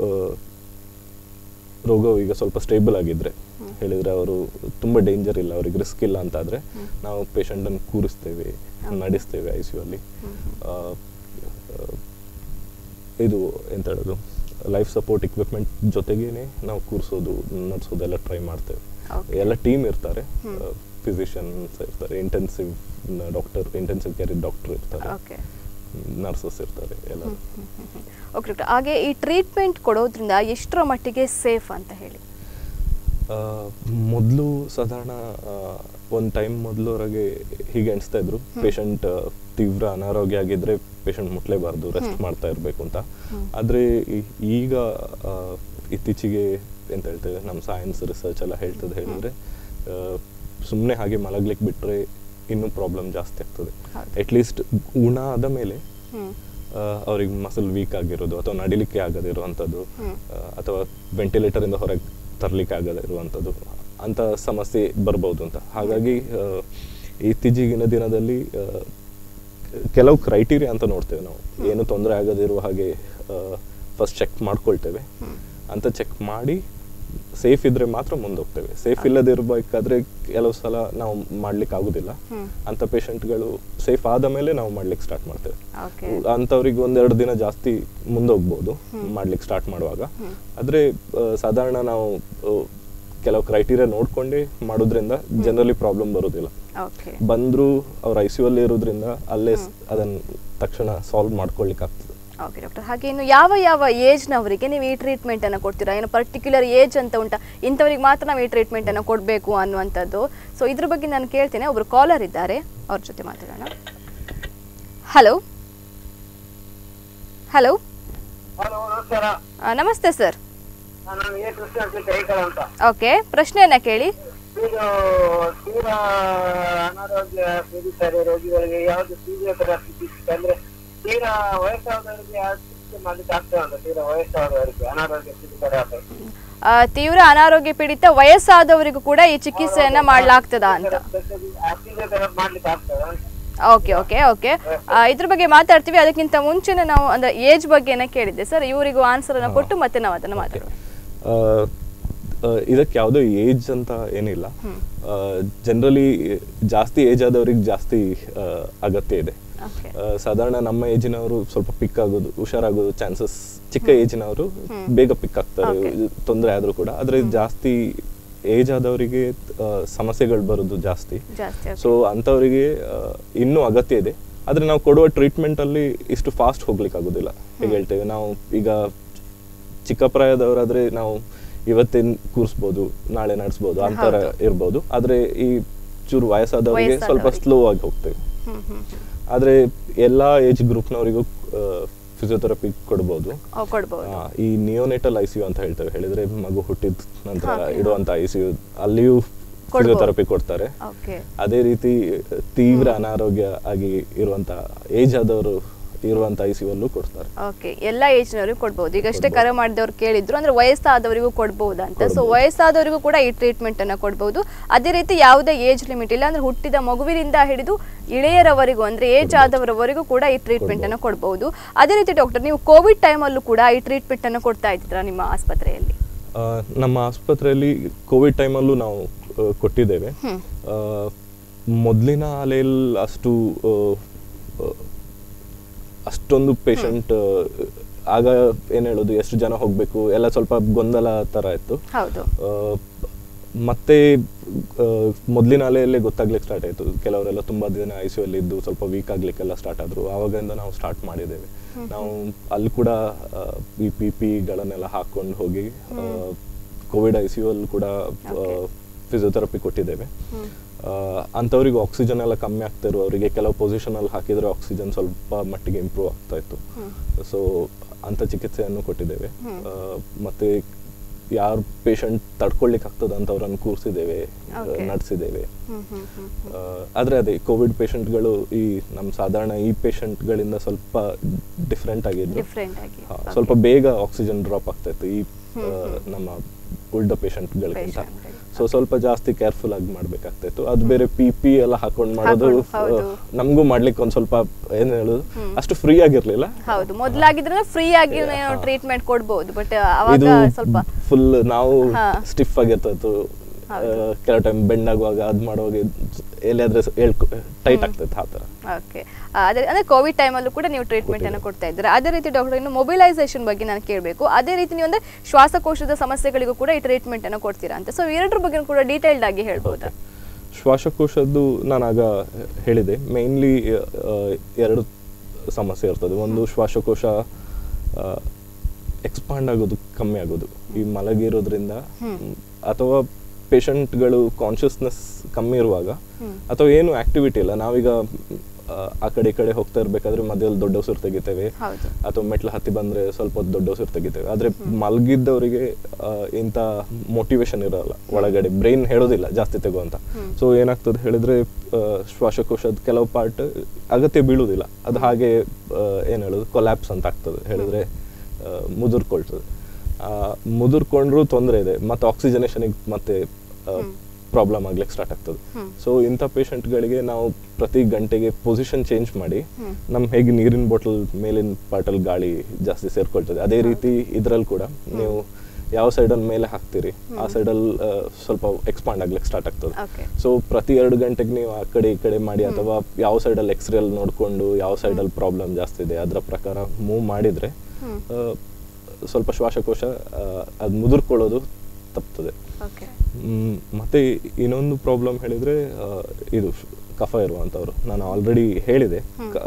ರೋಗವು ಈಗ ಸ್ವಲ್ಪ ಸ್ಟೇಬಲ್ ಆಗಿದ್ರೆ ಹೇಳಿದ್ರೆ ಅವರು ತುಂಬ ಡೇಂಜರ್ ಇಲ್ಲ ಅವ್ರಿಗೆ ರಿಸ್ಕ್ ಇಲ್ಲ ಅಂತಾದ್ರೆ ನಾವು ಪೇಷಂಟನ್ನು ಕೂರಿಸ್ತೇವೆ ನಡೆಸ್ತೇವೆ ಐ ಸಿ ಯು ಅಲ್ಲಿ ಆ, ಆ, ಇದು ಎಂತ ಹೇಳೋದು ಲೈಫ್ ಸಪೋರ್ಟ್ ಇಕ್ವಿಪ್ಮೆಂಟ್ ಜೊತೆಗೇನೆ ನಾವು ಕೂರಿಸೋದು ನಡೆಸೋದೆಲ್ಲ ಟ್ರೈ ಮಾಡ್ತೇವೆ Okay. ಎಲ್ಲ ಟೀಮ್ ಇರ್ತಾರೆ ಫಿಸಿಷಿಯನ್ಸ್ ಇರ್ತಾರೆ intensive doctor intensive care doctor ಇರ್ತಾರೆ ಓಕೆ ನರ್ಸಸ್ ಇರ್ತಾರೆ ಎಲ್ಲ ಓಕೆ ಡಾಕ್ಟರ್ ಹಾಗೆ ಈ ಟ್ರೀಟ್ಮೆಂಟ್ ಕೊಡೋದ್ರಿಂದ ಎಷ್ಟರ ಮಟ್ಟಿಗೆ ಸೇಫ್ ಅಂತ ಹೇಳಿ ಮೊದಲು ಸಾಧಾರಣ ಒಂದು ಟೈಮ್ ಮೊದಲವರೆಗೆ ಹೀಗೆ ಎಣಿಸ್ತಾ ಇದ್ರು ಪೇಷಂಟ್ ತೀವ್ರ ಅನಾರೋಗ್ಯ ಆಗಿದ್ರೆ ಪೇಷಂಟ್ ಮುಟ್ಲೇಬಾರ್ದು ರೆಸ್ಟ್ ಮಾಡ್ತಾ ಇರಬೇಕು ಅಂತ ಆದರೆ ಈಗ ಆ, ಇತ್ತೀಚೆಗೆ ಎಂತ ಹೇಳ್ತೇವೆ ನಮ್ಮ ಸೈನ್ಸ್ ರಿಸರ್ಚ್ ಎಲ್ಲ ಹೇಳ್ತದೆ ಹೇಳಿದ್ರೆ ಸುಮ್ಮನೆ ಹಾಗೆ ಮಲಗ್ಲಿಕ್ಕೆ ಬಿಟ್ರೆ ಇನ್ನೂ ಪ್ರಾಬ್ಲಮ್ ಜಾಸ್ತಿ ಆಗ್ತದೆ ಹೌದು. ಅಟ್ಲೀಸ್ಟ್ ಗುಣ ಆದ ಮೇಲೆ ಹ್ಮ್ ಅವ್ರಿಗೆ ಮಸಲ್ ವೀಕ್ ಆಗಿರೋದು ಅಥವಾ ನಡಿಲಿಕ್ಕೆ ಆಗದೇ ಇರುವಂಥದ್ದು ಆ, ಅಥವಾ ವೆಂಟಿಲೇಟರ್ ಇಂದ ಹೊರಗೆ ತರಲಿಕ್ಕೆ ಆಗದೇ ಇರುವಂಥದ್ದು ಅಂತ ಸಮಸ್ಯೆ ಬರ್ಬೋದು ಅಂತ ಹಾಗಾಗಿ ಆ, ಇತ್ತೀಚಿಗಿನ ದಿನದಲ್ಲಿ ಆ, ಕೆಲವು ಕ್ರೈಟೀರಿಯಾ ಅಂತ ನೋಡ್ತೇವೆ ನಾವು ಏನು ತೊಂದರೆ ಆಗದಿರುವ ಹಾಗೆ ಫಸ್ಟ್ ಚೆಕ್ ಮಾಡ್ಕೊಳ್ತೇವೆ ಅಂತ ಚೆಕ್ ಮಾಡಿ ಸೇಫ್ ಇದ್ರೆ ಮಾತ್ರ ಮುಂದೋಗ್ತೇವೆ ಸೇಫ್ ಇಲ್ಲದಿರ್ಬೇಕಾದ್ರೆ ಕೆಲವು ಸಲ ನಾವು ಮಾಡ್ಲಿಕ್ಕೆ ಆಗುದಿಲ್ಲ ಅಂತ ಪೇಷಂಟ್ಗಳು ಸೇಫ್ ಆದ ಮೇಲೆ ನಾವು ಮಾಡ್ಲಿಕ್ಕೆ ಸ್ಟಾರ್ಟ್ ಮಾಡ್ತೇವೆ ಓಕೆ ಅಂಥವ್ರಿಗೆ ಒಂದೆರಡು ದಿನ ಜಾಸ್ತಿ ಮುಂದೋಗ್ಬೋದು ಮಾಡ್ಲಿಕ್ಕೆ ಸ್ಟಾರ್ಟ್ ಮಾಡುವಾಗ ಆದ್ರೆ ಆ, ಸಾಧಾರಣ ನಾವು ಆ, ಕೆಲವು ಕ್ರೈಟೀರಿಯಾ ನೋಡ್ಕೊಂಡೇ ಮಾಡೋದ್ರಿಂದ ಜನರಲಿ ಪ್ರಾಬ್ಲಮ್ ಬರೋದಿಲ್ಲ ಓಕೆ ಬಂದ್ರು ಅವ್ರ ಐ ಸಿ ಅಲ್ಲಿ ಇರೋದ್ರಿಂದ ಅಲ್ಲೇ ಸ್- ಅದನ್ನ ತಕ್ಷಣ ಸಾಲ್ವ್ ಮಾಡ್ಕೊಳ್ಲಿಕ್ಕೆ ಆಗ್ತದೆ ಓಕೆ ಡಾಕ್ಟರ್ ಹಾಗೆ ಇನ್ನು ಯಾವ ಯಾವ ಏಜ್ನವರಿಗೆ ನೀವು ಈ ಟ್ರೀಟ್ಮೆಂಟ್ ಅನ್ನು ಕೊಡ್ತೀರಾ ಏನು ಪರ್ಟಿಕ್ಯುಲರ್ ಏಜ್ ಅಂತ ಉಂಟಾ ಇಂಥವ್ರಿಗೆ ಮಾತ್ರ ನಾವು ಈ ಟ್ರೀಟ್ಮೆಂಟ್ ಅನ್ನು ಕೊಡಬೇಕು ಅನ್ನುವಂಥದ್ದು ಸೊ ಇದ್ರ ಬಗ್ಗೆ ನಾನು ಕೇಳ್ತೇನೆ ಒಬ್ರು ಕಾಲರ್ ಇದ್ದಾರೆ ಅವ್ರ ಜೊತೆ ಮಾತಾಡೋಣ ಹಲೋ ಹಲೋ ಹಲೋ ನಮಸ್ಕಾರ ನಮಸ್ತೆ ಸರ್ ನಾನು ಎ ಕೃಷ್ಣ ಅಂತ ಕೈಕಳ ಅಂತ ಓಕೆ ಪ್ರಶ್ನೆಯನ್ನ ಕೇಳಿ ಇದು ತೀರಾ ಅನಾರೋಗ್ಯ ಪೀಡಿತರೆ ರೋಗಿಗಳಿಗೆ ಯಾವ್ದು ಫಿಸಿಯೋಥೆರಪಿ ಚಿಕಿತ್ಸೆ ಅಂದ್ರೆ ತೀರಾ ವಯಸ್ಸಾದವರಿಗೆ ಯಾವ್ದು ಚಿಕಿತ್ಸೆ ಮಾಡ್ಲಿಕ್ಕೆ ಆಗ್ತದೆ ಅಂತ ತೀರಾ ವಯಸ್ಸಾದವರಿಗೆ ಅನಾರೋಗ್ಯ ಪೀಡಿತರಾದ ಆ, ತೀವ್ರ ಅನಾರೋಗ್ಯ ಪೀಡಿತ ವಯಸ್ಸಾದವರಿಗೂ ಕೂಡ ಈ ಚಿಕಿತ್ಸೆಯನ್ನ ಮಾಡಲಾಗ್ತದಾ ಅಂತ ಫಿಸಿಯೋಥೆರಪಿ ಮಾಡ್ಲಿಕ್ಕೆ ಆಗ್ತದೆ ಅಂತ ಓಕೆ ಓಕೆ ಓಕೆ ಇದ್ರ ಬಗ್ಗೆ ಮಾತಾಡ್ತೀವಿ ಅದಕ್ಕಿಂತ ಮುಂಚೆನೆ ನಾವು ಅಂದ್ರೆ ಏಜ್ ಬಗ್ಗೆನೇ ಕೇಳಿದ್ದೆ ಸರ್ ಇವರಿಗೂ ಆನ್ಸರ್ ಅನ್ನ ಕೊಟ್ಟು ಮತ್ತೆ ನಾವು ಅದನ್ನ ಮಾತಾಡೋಣ ಆ, ಇದಕ್ಕೆ ಯಾವುದೋ ಏಜ್ ಅಂತ ಏನಿಲ್ಲ ಜನರಲಿ ಜಾಸ್ತಿ ಏಜ್ ಆದವ್ರಿಗೆ ಜಾಸ್ತಿ ಆ, ಅಗತ್ಯ ಇದೆ ಓಕೆ ಆ, ಸಾಧಾರಣ ನಮ್ಮ ಏಜಿನವರು ಸ್ವಲ್ಪ ಪಿಕ್ ಆಗೋದು ಹುಷಾರಾಗೋದು ಚಾನ್ಸಸ್ ಚಿಕ್ಕ ಏಜಿನವರು ಬೇಗ ಪಿಕ್ ಆಗ್ತಾರೆ Okay. ತೊಂದರೆ ಆದ್ರೂ ಕೂಡ ಆದ್ರೆ ಜಾಸ್ತಿ ಏಜ್ ಆದವರಿಗೆ ಆ, ಸಮಸ್ಯೆಗಳು ಬರೋದು ಜಾಸ್ತಿ ಜಾಸ್ತಿ okay. ಸೊ ಅಂಥವರಿಗೆ ಇನ್ನೂ ಅಗತ್ಯ ಇದೆ ಆದ್ರೆ ನಾವು ಕೊಡುವ ಟ್ರೀಟ್ಮೆಂಟ್ ಅಲ್ಲಿ ಇಷ್ಟು ಫಾಸ್ಟ್ ಹೋಗ್ಲಿಕ್ಕೆ ಆಗೋದಿಲ್ಲ ಹೇಗೆ ಹೇಳ್ತೇವೆ ನಾವು ಈಗ ಚಿಕ್ಕ ಪ್ರಾಯದವರಾದ್ರೆ ನಾವು ಇವತ್ತಿನ ಕೂರಿಸ್ಬೋದು ನಾಳೆ ನಡೆಸ್ಬೋದು ಅಂತರ ಹೌದು. ಇರ್ಬೋದು ಆದ್ರೆ ಈ ಚೂರು ವಯಸ್ಸಾದವರಿಗೆ ಸ್ವಲ್ಪ ವಯಸ್ಸಾದವರಿಗೆ. ಸ್ಲೋ ಆಗಿ ಹೋಗ್ತೇವೆ ಹ್ಮ್ ಹ್ಮ್ ಹ್ಮ್. ಆದ್ರೆ ಎಲ್ಲಾ ಏಜ್ ಗ್ರೂಪ್ನವರಿಗೂ ಫಿಸಿಯೋಥೆರಪಿ ಕೊಡ್ಬೋದು ಓ, ಕೊಡ್ಬೋದು ಆ, ಈ ನಿಯೋನೆಟಲ್ ಐ ಸಿ ಯು ಅಂತ ಹೇಳ್ತೇವೆ ಹೇಳಿದ್ರೆ ಮಗು ಹುಟ್ಟಿದ ನಂತರ Okay. ಇಡುವಂತ ಐ ಸಿ ಯು ಅಲ್ಲಿಯೂ ಫಿಸಿಯೋಥೆರಪಿ ಕೊಡ್ತಾರೆ ಓಕೆ ಅದೇ ರೀತಿ ತೀವ್ರ ಅನಾರೋಗ್ಯ ಆಗಿ ಇರುವಂತ ಏಜ್ ಆದವರು ಇರುವಂತ ಐ ಸಿ ಯು ಅಲ್ಲೂ ಕೊಡ್ತಾರೆ ಓಕೆ ಎಲ್ಲ ಏಜ್ನವರಿಗೂ ಕೊಡ್ಬೋದು ಈಗಷ್ಟೇ ಕರೆ ಮಾಡಿದವ್ರು ಕೇಳಿದ್ರು ಅಂದ್ರೆ ವಯಸ್ಸಾದವರಿಗೂ ಕೊಡ್ಬೋದಾ ಅಂತ ಸೊ ವಯಸ್ಸಾದವರಿಗೂ ಕೂಡ ಈ ಟ್ರೀಟ್ಮೆಂಟ್ ಅನ್ನ ಕೊಡ್ಬೋದು ಅದೇ ರೀತಿ ಯಾವುದೇ ಏಜ್ ಲಿಮಿಟ್ ಇಲ್ಲ ಅಂದ್ರೆ ಹುಟ್ಟಿದ ಮಗುವಿನಿಂದ ಹಿಡಿದು ಇಳೆಯರವರೆಗೂ ಅಂದ್ರೆ ಏಜ್ ಆದವರವರೆಗೂ ಕೂಡ ಈ ಟ್ರೀಟ್ಮೆಂಟ್ ಅನ್ನ ಕೊಡ್ಬೋದು ಅದೇ ರೀತಿ ಡಾಕ್ಟರ್ ನೀವು ಕೋವಿಡ್ ಟೈಮಲ್ಲೂ ಕೂಡ ಈ ಟ್ರೀಟ್ಮೆಂಟ್ ಅನ್ನ ಕೊಡ್ತಾ ಇದ್ದೀರಾ ನಿಮ್ಮ ಆಸ್ಪತ್ರೆಯಲ್ಲಿ ಆ, ನಮ್ಮ ಆಸ್ಪತ್ರೆಯಲ್ಲಿ ಕೋವಿಡ್ ಟೈಮಲ್ಲೂ ನಾವು ಆ, ಕೊಟ್ಟಿದ್ದೇವೆ ಹ್ಮ್. ಆ, ಮೊದಲಿನ ಅಲೆಯಲ್ಲಿ ಅಷ್ಟು ಆ, ಆ, ಅಷ್ಟೊಂದು ಪೇಷಂಟ್ ಆಗ ಏನ್ ಹೇಳೋದು ಎಷ್ಟು ಜನ ಹೋಗ್ಬೇಕು ಎಲ್ಲ ಸ್ವಲ್ಪ ಗೊಂದಲ ತರ ಇತ್ತು ಹೌದು ಆ, ಮತ್ತೆ ಆ, ಮೊದಲಿನ ಅಲೆಯಲ್ಲೇ ಗೊತ್ತಾಗ್ಲಿಕ್ಕೆ ಸ್ಟಾರ್ಟ್ ಆಯ್ತು ಕೆಲವರೆಲ್ಲ ತುಂಬಾ ದಿನ ಐ ಸಿ ಇದ್ದು ಸ್ವಲ್ಪ ವೀಕ್ ಆಗ್ಲಿಕ್ಕೆಲ್ಲ ಸ್ಟಾರ್ಟ್ ಆದ್ರು ಆವಾಗಿಂದ ನಾವು ಸ್ಟಾರ್ಟ್ ಮಾಡಿದ್ದೇವೆ ನಾವು ಅಲ್ಲಿ ಕೂಡ ಆ, ಈ ಪಿ ಪಿಗಳನ್ನೆಲ್ಲ ಹಾಕೊಂಡು ಹೋಗಿ ಕೋವಿಡ್ ಐ ಸಿ ಯು ಅಲ್ಲಿ ಕೂಡ ಫಿಸಿಯೋಥೆರಪಿ ಕೊಟ್ಟಿದ್ದೇವೆ ಆ, ಅಂಥವ್ರಿಗೆ ಆಕ್ಸಿಜನ್ ಎಲ್ಲ ಕಮ್ಮಿ ಆಗ್ತಾ ಇರೋ ಅವರಿಗೆ ಕೆಲವು ಪೊಸಿಷನ್ ಅಲ್ಲಿ ಹಾಕಿದ್ರೆ ಆಕ್ಸಿಜನ್ ಸ್ವಲ್ಪ ಮಟ್ಟಿಗೆ ಇಂಪ್ರೂವ್ ಆಗ್ತಾ ಇತ್ತು ಸೊ ಅಂತ ಚಿಕಿತ್ಸೆಯನ್ನು ಕೊಟ್ಟಿದ್ದೇವೆ ಆ, ಮತ್ತೆ ಯಾರು ಪೇಷಂಟ್ ತಡ್ಕೊಳ್ಲಿಕ್ಕೆ ಆಗ್ತದ ಅಂತ ಅವ್ರನ್ನ ಕೂರಿಸಿದ್ದೇವೆ Okay. ನಡೆಸಿದ್ದೇವೆ ಹ್ಮ್ ಹ್ಮ್ ಹ್ಮ್ ಆ, ಆದ್ರೆ ಅದೇ ಕೋವಿಡ್ ಪೇಷಂಟ್ಗಳು ಈ ನಮ್ಮ ಸಾಧಾರಣ ಈ ಪೇಷಂಟ್ಗಳಿಂದ ಸ್ವಲ್ಪ ಡಿಫ್ರೆಂಟ್ ಆಗಿದ್ರು ಡಿಫ್ರೆಂಟ್ ಆಗಿ ಹಾ, Okay. ಸ್ವಲ್ಪ ಬೇಗ ಆಕ್ಸಿಜನ್ ಡ್ರಾಪ್ ಆಗ್ತಾ ಇತ್ತು ಈ ಆ, ನಮ್ಮ ಉಳ್ದ ಪೇಷಂಟ್ಗಳಿಗಿಂತ Patient ಗಳಿಗೆ. ಸೊ ಸ್ವಲ್ಪ ಜಾಸ್ತಿ ಕೇರ್ಫುಲ್ ಆಗಿ ಮಾಡ್ಬೇಕಾಗ್ತಾ ಇತ್ತು ಅದು ಬೇರೆ ಪಿ ಪಿ ಎಲ್ಲ ಹಾಕೊಂಡು ಮಾಡೋದು ಹಾಕೊಂಡು, ಹೌದು. ಆ, ನಮಗೂ ಮಾಡ್ಲಿಕ್ಕೆ ಒಂದ್ ಸ್ವಲ್ಪ ಏನ್ ಹೇಳುದು ಅಷ್ಟು ಫ್ರೀ ಆಗಿರ್ಲಿಲ್ಲ ಹೌದು ಮೊದಲಾಗಿದ್ರೆ ಫ್ರೀ ಆಗಿ ಹಾ. ಟ್ರೀಟ್ಮೆಂಟ್ ಕೊಡ್ಬೋದು ಬಟ್ ಇದು ಅವಾಗ ಸ್ವಲ್ಪ ಫುಲ್ ನಾವು ಹಾ. ಸ್ಟಿಫ್ ಆಗಿರ್ತಿತ್ತು ಹೌದು. ಕೆಲವು ಟೈಮ್ ಬೆಂಡ್ ಆಗುವಾಗ ಅದ್ ಮಾಡುವಾಗ ಎಲ್ಲಿಯಾದ್ರೆ ಹೇಳ್ಕೊ ಟೈಟ್ ಆಗ್ತೈತೆ ಆ ಥರ ಓಕೆ ಅದೇ ಅಂದ್ರೆ ಕೋವಿಡ್ ಟೈಮಲ್ಲೂ ಕೂಡ ನೀವು ಟ್ರೀಟ್ಮೆಂಟ್ ಅನ್ನು ಕೊಡ್ತಾ ಇದ್ದೀರಾ ಅದೇ ರೀತಿ ಡಾಕ್ಟರ್ ಇನ್ನು ಮೊಬಿಲೈಸೇಷನ್ ಬಗ್ಗೆ ನಾನು ಕೇಳಬೇಕು ಅದೇ ರೀತಿ ನೀವು ಅಂದ್ರೆ ಶ್ವಾಸಕೋಶದ ಸಮಸ್ಯೆಗಳಿಗೂ ಕೂಡ ಈ ಟ್ರೀಟ್ಮೆಂಟ್ ಅನ್ನು ಕೊಡ್ತೀರಾ ಅಂತ ಸೊ ಎರಡರ ಬಗ್ಗೆ ಕೂಡ ಡೀಟೇಲ್ಡ್ ಆಗಿ ಹೇಳ್ಬೋದಾ ಶ್ವಾಸಕೋಶದ್ದು ನಾನು ಆಗ ಹೇಳಿದೆ ಮೇನ್ಲಿ ಎರಡು ಸಮಸ್ಯೆ ಇರ್ತದೆ ಒಂದು ಶ್ವಾಸಕೋಶ ಎಕ್ಸ್ಪಾಂಡ್ ಆಗೋದು ಕಮ್ಮಿ ಆಗೋದು ಈ ಮಲಗಿರೋದ್ರಿಂದ ಅಥವಾ ಪೇಷಂಟ್ಗಳು ಕಾನ್ಷಿಯಸ್ನೆಸ್ ಕಮ್ಮಿ ಇರುವಾಗ ಅಥವಾ ಏನು ಆಕ್ಟಿವಿಟಿ ಇಲ್ಲ ನಾವೀಗ ಆ, ಆ ಕಡೆ ಈ ಕಡೆ ಹೋಗ್ತಾ ಇರ್ಬೇಕಾದ್ರೆ ಮಧ್ಯದಲ್ಲಿ ದೊಡ್ಡ ಉಸಿರು ತೆಗಿತೇವೆ ಹೌದು ಅಥವಾ ಮೆಟ್ಲು ಹತ್ತಿ ಬಂದ್ರೆ ಸ್ವಲ್ಪ ಹೊತ್ತು ದೊಡ್ಡ ಉಸಿರು ತೆಗಿತೇವೆ ಆದ್ರೆ ಮಲಗಿದ್ದವರಿಗೆ ಆ, ಇಂಥ ಮೋಟಿವೇಶನ್ ಇರಲ್ಲ ಒಳಗಡೆ ಬ್ರೈನ್ ಹೇಳೋದಿಲ್ಲ ಜಾಸ್ತಿ ತೆಗೋ ಅಂತ ಸೊ ಏನಾಗ್ತದೆ ಹೇಳಿದ್ರೆ ಆ, ಶ್ವಾಸಕೋಶದ ಕೆಲವು ಪಾರ್ಟ್ ಅಗತ್ಯ ಬೀಳುವುದಿಲ್ಲ ಅದು ಹಾಗೆ ಆ, ಏನ್ ಹೇಳೋದು ಕೊಲ್ಯಾಪ್ಸ್ ಅಂತ ಆಗ್ತದೆ ಹೇಳಿದ್ರೆ ಆ, ಮುದುರ್ಕೊಳ್ತದೆ ಆ, ಮುದುರ್ಕೊಂಡ್ರೂ ತೊಂದರೆ ಇದೆ ಮತ್ತೆ ಆಕ್ಸಿಜನೇಷನಿಗೆ ಮತ್ತೆ ಪ್ರಾಬ್ಲಮ್ ಆಗ್ಲಿಕ್ಕೆ ಸ್ಟಾರ್ಟ್ ಆಗ್ತದೆ ಸೊ ಇಂಥ ಪೇಷಂಟ್ಗಳಿಗೆ ನಾವು ಪ್ರತಿ ಗಂಟೆಗೆ ಪೊಸಿಷನ್ ಚೇಂಜ್ ಮಾಡಿ ನಮ್ ಹೇಗೆ ನೀರಿನ ಬಾಟಲ್ ಮೇಲಿನ ಪಾಟಲ್ ಗಾಳಿ ಜಾಸ್ತಿ ಸೇರ್ಕೊಳ್ತದೆ ಅದೇ ರೀತಿ ಇದ್ರಲ್ಲಿ ಕೂಡ ನೀವು ಯಾವ ಸೈಡಲ್ಲಿ ಮೇಲೆ ಹಾಕ್ತೀರಿ ಆ ಸೈಡಲ್ಲಿ ಸ್ವಲ್ಪ ಎಕ್ಸ್ಪಾಂಡ್ ಆಗ್ಲಿಕ್ಕೆ ಸ್ಟಾರ್ಟ್ ಆಗ್ತದೆ ಓಕೆ ಸೊ ಪ್ರತಿ ಎರಡು ಗಂಟೆಗೆ ನೀವು ಆ ಕಡೆ ಈ ಕಡೆ ಮಾಡಿ ಅಥವಾ ಯಾವ ಸೈಡಲ್ಲಿ ಎಕ್ಸ್ರೇ ಅಲ್ಲಿ ನೋಡಿಕೊಂಡು ಯಾವ ಸೈಡಲ್ಲಿ ಪ್ರಾಬ್ಲಮ್ ಜಾಸ್ತಿ ಇದೆ ಅದರ ಪ್ರಕಾರ ಮೂವ್ ಮಾಡಿದ್ರೆ ಆ, ಸ್ವಲ್ಪ ಶ್ವಾಸಕೋಶ ಅದು ಮುದುರ್ಕೊಳ್ಳೋದು ತಪ್ತದೆ ಓಕೆ ಮ್, ಮತ್ತೆ ಇನ್ನೊಂದು ಪ್ರಾಬ್ಲಮ್ ಹೇಳಿದ್ರೆ ಆ, ಇದು ಶ್- ಕಫ ಇರುವಂಥವ್ರು ನಾನು ಆಲ್ರೆಡಿ ಹೇಳಿದೆ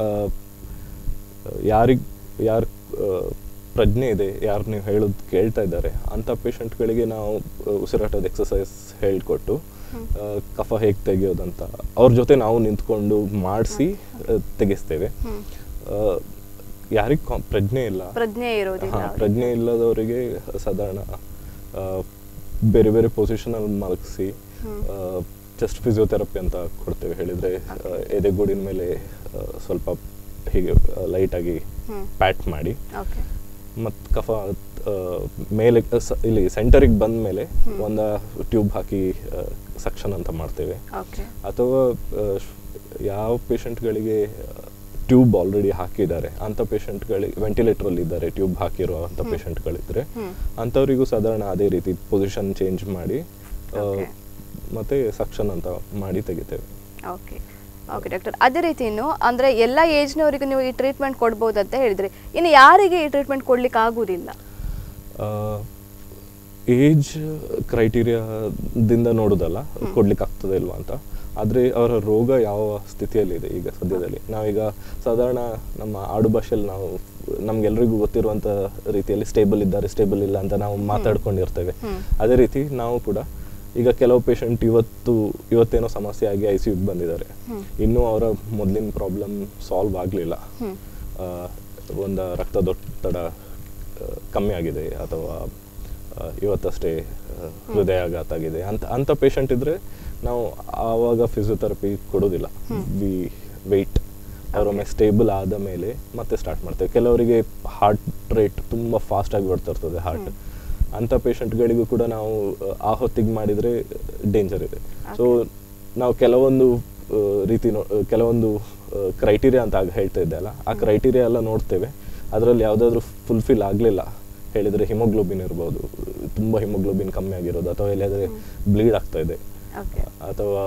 ಯಾರಿಗೆ ಯಾರು ಪ್ರಜ್ಞೆ ಇದೆ ಯಾರು ನೀವು ಹೇಳೋದು ಕೇಳ್ತಾ ಇದ್ದಾರೆ ಅಂಥ ಪೇಷಂಟ್ಗಳಿಗೆ ನಾವು ಆ, ಉಸಿರಾಟದ ಎಕ್ಸಸೈಸ್ ಹೇಳ್ಕೊಟ್ಟು ಆ, ಕಫ ಹೇಗೆ ತೆಗೆಯೋದಂತ ಅವ್ರ ಜೊತೆ ನಾವು ನಿಂತ್ಕೊಂಡು ಮಾಡಿಸಿ ತೆಗೆಸ್ತೇವೆ ಯಾರಿಗೆ ಪ್ರಜ್ಞೆ ಇಲ್ಲ ಪ್ರಜ್ಞೆ ಇರೋದಿಲ್ಲ ಹಾ, ಅವ್ರಿಗೆ. ಪ್ರಜ್ಞೆ ಇಲ್ಲದವರಿಗೆ ಸಾಧಾರಣ ಆ, ಬೇರೆ ಬೇರೆ ಪೊಸಿಷನ್ ಅಲ್ಲಿ ಮಲಗಿಸಿ ಜಸ್ಟ್ ಫಿಸಿಯೋಥೆರಪಿ ಅಂತ ಕೊಡ್ತೇವೆ ಹೇಳಿದ್ರೆ ಆ, ಎದೆಗೂಡಿನ ಮೇಲೆ ಆ, ಸ್ವಲ್ಪ ಹೀಗೆ ಲೈಟ್ ಆಗಿ ಹ್ಮ್. ಪ್ಯಾಟ್ ಮಾಡಿ ಓಕೆ ಮತ್ತು ಕಫ ಆ, ಮೇಲೆ ಸ- ಇಲ್ಲಿ ಸೆಂಟರಿಗೆ ಬಂದ ಮೇಲೆ ಒಂದು ಟ್ಯೂಬ್ ಹಾಕಿ ಸಕ್ಷನ್ ಅಂತ ಮಾಡ್ತೇವೆ ಓಕೆ ಅಥವಾ ಆ, ಶ್- ಯಾವ ಪೇಷಂಟ್ಗಳಿಗೆ ಟ್ಯೂಬ್ ಆಲ್ರೆಡಿ ಹಾಕಿದ್ದಾರೆ ಅಂಥ ಪೇಷಂಟ್ಗಳಿಗೆ ವೆಂಟಿಲೇಟರಲ್ಲಿ ಇದ್ದಾರೆ ಟ್ಯೂಬ್ ಹಾಕಿರೋ ಅಂಥ ಪೇಷಂಟ್ಗಳಿದ್ರೆ ಅಂಥವರಿಗೂ ಸಾಧಾರಣ ಅದೇ ರೀತಿ ಪೊಸಿಷನ್ ಚೇಂಜ್ ಮಾಡಿ ಆ, Okay. ಮತ್ತೆ ಸಕ್ಷನ್ ಅಂತ ಮಾಡಿ ತೆಗಿತೇವೆ ಓಕೆ ಓಕೆ ಡಾಕ್ಟರ್ ಅದೇ ರೀತಿ ಇನ್ನು ಅಂದರೆ ಎಲ್ಲ ಏಜ್ನವರಿಗೂ ನೀವು ಈ ಟ್ರೀಟ್ಮೆಂಟ್ ಕೊಡ್ಬೋದು ಅಂತ ಹೇಳಿದ್ರಿ ಇನ್ನು ಯಾರಿಗೆ ಈ ಟ್ರೀಟ್ಮೆಂಟ್ ಕೊಡ್ಲಿಕ್ಕೆ ಆಗುವುದಿಲ್ಲ ಏಜ್ ಕ್ರೈಟೀರಿಯಾದಿಂದ ನೋಡೋದಲ್ಲ ಕೊಡ್ಲಿಕ್ಕೆ ಆಗ್ತದೆ ಇಲ್ವಾ ಅಂತ ಆದರೆ ಅವರ ರೋಗ ಯಾವ ಸ್ಥಿತಿಯಲ್ಲಿದೆ ಈಗ ಸದ್ಯದಲ್ಲಿ ನಾವೀಗ ಸಾಧಾರಣ ನಮ್ಮ ಆಡು ಭಾಷೆಯಲ್ಲಿ ನಾವು ನಮ್ಗೆಲ್ರಿಗೂ ಗೊತ್ತಿರುವಂಥ ರೀತಿಯಲ್ಲಿ ಸ್ಟೇಬಲ್ ಇದ್ದಾರೆ ಸ್ಟೇಬಲ್ ಇಲ್ಲ ಅಂತ ನಾವು ಮಾತಾಡ್ಕೊಂಡಿರ್ತೇವೆ ಅದೇ ರೀತಿ ನಾವು ಕೂಡ ಈಗ ಕೆಲವು ಪೇಷಂಟ್ ಇವತ್ತು ಇವತ್ತೇನೋ ಸಮಸ್ಯೆ ಆಗಿ ಐ ಸಿ ಯುಗೆ ಬಂದಿದ್ದಾರೆ ಇನ್ನೂ ಅವರ ಮೊದಲಿನ ಪ್ರಾಬ್ಲಮ್ ಸಾಲ್ವ್ ಆಗಲಿಲ್ಲ ಒಂದು ರಕ್ತದೊತ್ತಡ ಆ, ಕಮ್ಮಿ ಆಗಿದೆ ಅಥವಾ ಆ, ಇವತ್ತಷ್ಟೇ ಆ, ಹೃದಯಾಘಾತ ಆಗಿದೆ ಅಂತ ಅಂಥ ಪೇಷಂಟ್ ಇದ್ರೆ ನಾವು ಆವಾಗ ಫಿಸಿಯೋಥೆರಪಿ ಕೊಡೋದಿಲ್ಲ ವಿ ವೆಯ್ಟ್ ಅವರೊಮ್ಮೆ ಸ್ಟೇಬಲ್ ಆದ ಮೇಲೆ ಮತ್ತೆ ಸ್ಟಾರ್ಟ್ ಮಾಡ್ತೇವೆ ಕೆಲವರಿಗೆ ಹಾರ್ಟ್ ರೇಟ್ ತುಂಬ ಫಾಸ್ಟಾಗಿ ಬರ್ತಾ ಇರ್ತದೆ ಹಾರ್ಟ್ ಅಂಥ ಪೇಷಂಟ್ಗಳಿಗೂ ಕೂಡ ನಾವು ಆ, ಆ ಹೊತ್ತಿಗೆ ಮಾಡಿದರೆ ಡೇಂಜರ್ ಇದೆ ಸೊ ನಾವು ಕೆಲವೊಂದು ಆ, ರೀತಿ ನೋ- ಆ, ಕೆಲವೊಂದು ಕ್ರೈಟೀರಿಯಾ ಅಂತ ಆಗ ಹೇಳ್ತಾ ಇದ್ದೆ ಅಲ್ಲ ಆ ಕ್ರೈಟೀರಿಯಾ ಎಲ್ಲ ನೋಡ್ತೇವೆ ಅದರಲ್ಲಿ ಯಾವುದಾದ್ರೂ ಫುಲ್ಫಿಲ್ ಆಗಲಿಲ್ಲ ಹೇಳಿದರೆ ಹಿಮೋಗ್ಲೋಬಿನ್ ಇರ್ಬೋದು ತುಂಬ ಹಿಮೋಗ್ಲೋಬಿನ್ ಕಮ್ಮಿ ಆಗಿರೋದು ಅಥವಾ ಎಲ್ಲಿಯಾದರೆ ಬ್ಲೀಡ್ ಆಗ್ತಾ ಇದೆ ಓಕೆ ಅಥವಾ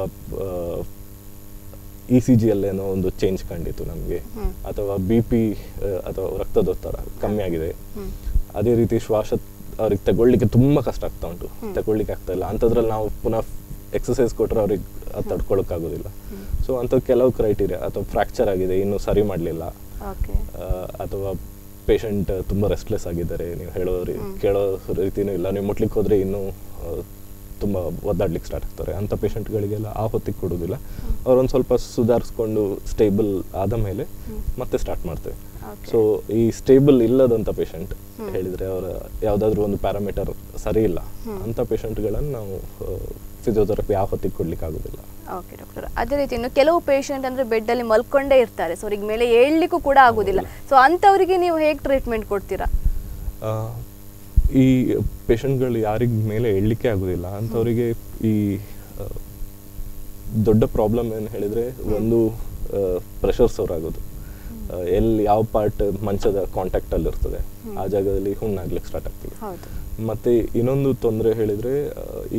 ಇ ಸಿ ಜಿಯಲ್ಲೇನೋ ಒಂದು ಚೇಂಜ್ ಕಂಡಿತು ನಮಗೆ ಅಥವಾ ಬಿ ಪಿ ಅಥವಾ ರಕ್ತದೊತ್ತಡ ಕಮ್ಮಿ ಆಗಿದೆ ಅದೇ ರೀತಿ ಶ್ವಾಸ ಅವ್ರಿಗೆ ತಗೊಳ್ಳಿಕ್ಕೆ ತುಂಬ ಕಷ್ಟ ಆಗ್ತಾ ಉಂಟು ತಗೊಳ್ಳಿಕ್ಕೆ ಆಗ್ತಾ ಇಲ್ಲ ಅಂಥದ್ರಲ್ಲಿ ನಾವು ಪುನಃ ಎಕ್ಸಸೈಸ್ ಕೊಟ್ಟರೆ ಅವ್ರಿಗೆ ಅದು ತಡ್ಕೊಳಕ್ಕಾಗೋದಿಲ್ಲ ಸೊ ಅಂಥ ಕೆಲವು ಕ್ರೈಟೀರಿಯಾ ಅಥವಾ ಫ್ರ್ಯಾಕ್ಚರ್ ಆಗಿದೆ ಇನ್ನೂ ಸರಿ ಮಾಡಲಿಲ್ಲ ಓಕೆ ಅಥವಾ ಪೇಷಂಟ್ ತುಂಬ ರೆಸ್ಟ್ಲೆಸ್ ಆಗಿದ್ದಾರೆ ನೀವು ಹೇಳೋ ರೀ ಕೇಳೋ ರೀತಿನೂ ಇಲ್ಲ ನೀವು ಮುಟ್ಲಿಕ್ಕೆ ಹೋದರೆ ಇನ್ನೂ ಆ, ತುಂಬ ಒದ್ದಾಡ್ಲಿಕ್ಕೆ ಸ್ಟಾರ್ಟ್ ಆಗ್ತಾರೆ ಅಂಥ ಪೇಷಂಟ್ಗಳಿಗೆಲ್ಲ ಆ ಹೊತ್ತಿಗೆ ಕೊಡೋದಿಲ್ಲ ಅವ್ರೊಂದು ಸ್ವಲ್ಪ ಸುಧಾರಿಸ್ಕೊಂಡು ಸ್ಟೇಬಲ್ ಆದ ಮೇಲೆ ಮತ್ತೆ ಸ್ಟಾರ್ಟ್ ಮಾಡ್ತೇವೆ Okay. ಸೊ ಈ ಸ್ಟೇಬಲ್ ಇಲ್ಲದಂಥ ಪೇಷಂಟ್ ಹೇಳಿದರೆ ಅವರ ಯಾವುದಾದ್ರೂ ಒಂದು ಪ್ಯಾರಾಮೀಟರ್ ಸರಿ ಇಲ್ಲ ಅಂಥ ಪೇಷಂಟ್ಗಳನ್ನು ನಾವು ಫಿಸಿಯೋಥೆರಪಿ ಆ ಹೊತ್ತಿಗೆ ಕೊಡ್ಲಿಕ್ಕೆ ಆಗೋದಿಲ್ಲ ಓಕೆ ಡಾಕ್ಟರ್ ಅದೇ ರೀತಿ ಇನ್ನು ಕೆಲವು ಪೇಷಂಟ್ ಅಂದ್ರೆ ಬೆಡ್ ಅಲ್ಲಿ ಮಲ್ಕೊಂಡೇ ಇರ್ತಾರೆ ಸೊ ಅವ್ರಿಗೆ ಮೇಲೆ ಏಳ್ಲಿಕ್ಕೂ ಕೂಡ ಆಗುದಿಲ್ಲ ಸೊ ಅಂಥವ್ರಿಗೆ ನೀವು ಹೇಗೆ ಟ್ರೀಟ್ಮೆಂಟ್ ಕೊಡ್ತೀರಾ ಆ, ಈ ಪೇಷಂಟ್ಗಳು ಯಾರಿಗೆ ಮೇಲೆ ಏಳಲಿಕ್ಕೆ ಆಗೋದಿಲ್ಲ ಅಂಥವರಿಗೆ ಈ ಆ, ದೊಡ್ಡ ಪ್ರಾಬ್ಲಮ್ ಏನು ಹೇಳಿದರೆ ಒಂದು ಪ್ರೆಷರ್ ಸೋರ್ ಆಗೋದು ಆ, ಎಲ್ಲಿ ಯಾವ ಪಾರ್ಟ್ ಮಂಚದ ಕಾಂಟ್ಯಾಕ್ಟಲ್ಲಿ ಇರ್ತದೆ ಆ ಜಾಗದಲ್ಲಿ ಹುಣ್ಣಾಗ್ಲಿಕ್ಕೆ ಸ್ಟಾರ್ಟ್ ಆಗ್ತದೆ ಹೌದು ಮತ್ತು ಇನ್ನೊಂದು ತೊಂದರೆ ಹೇಳಿದರೆ ಈ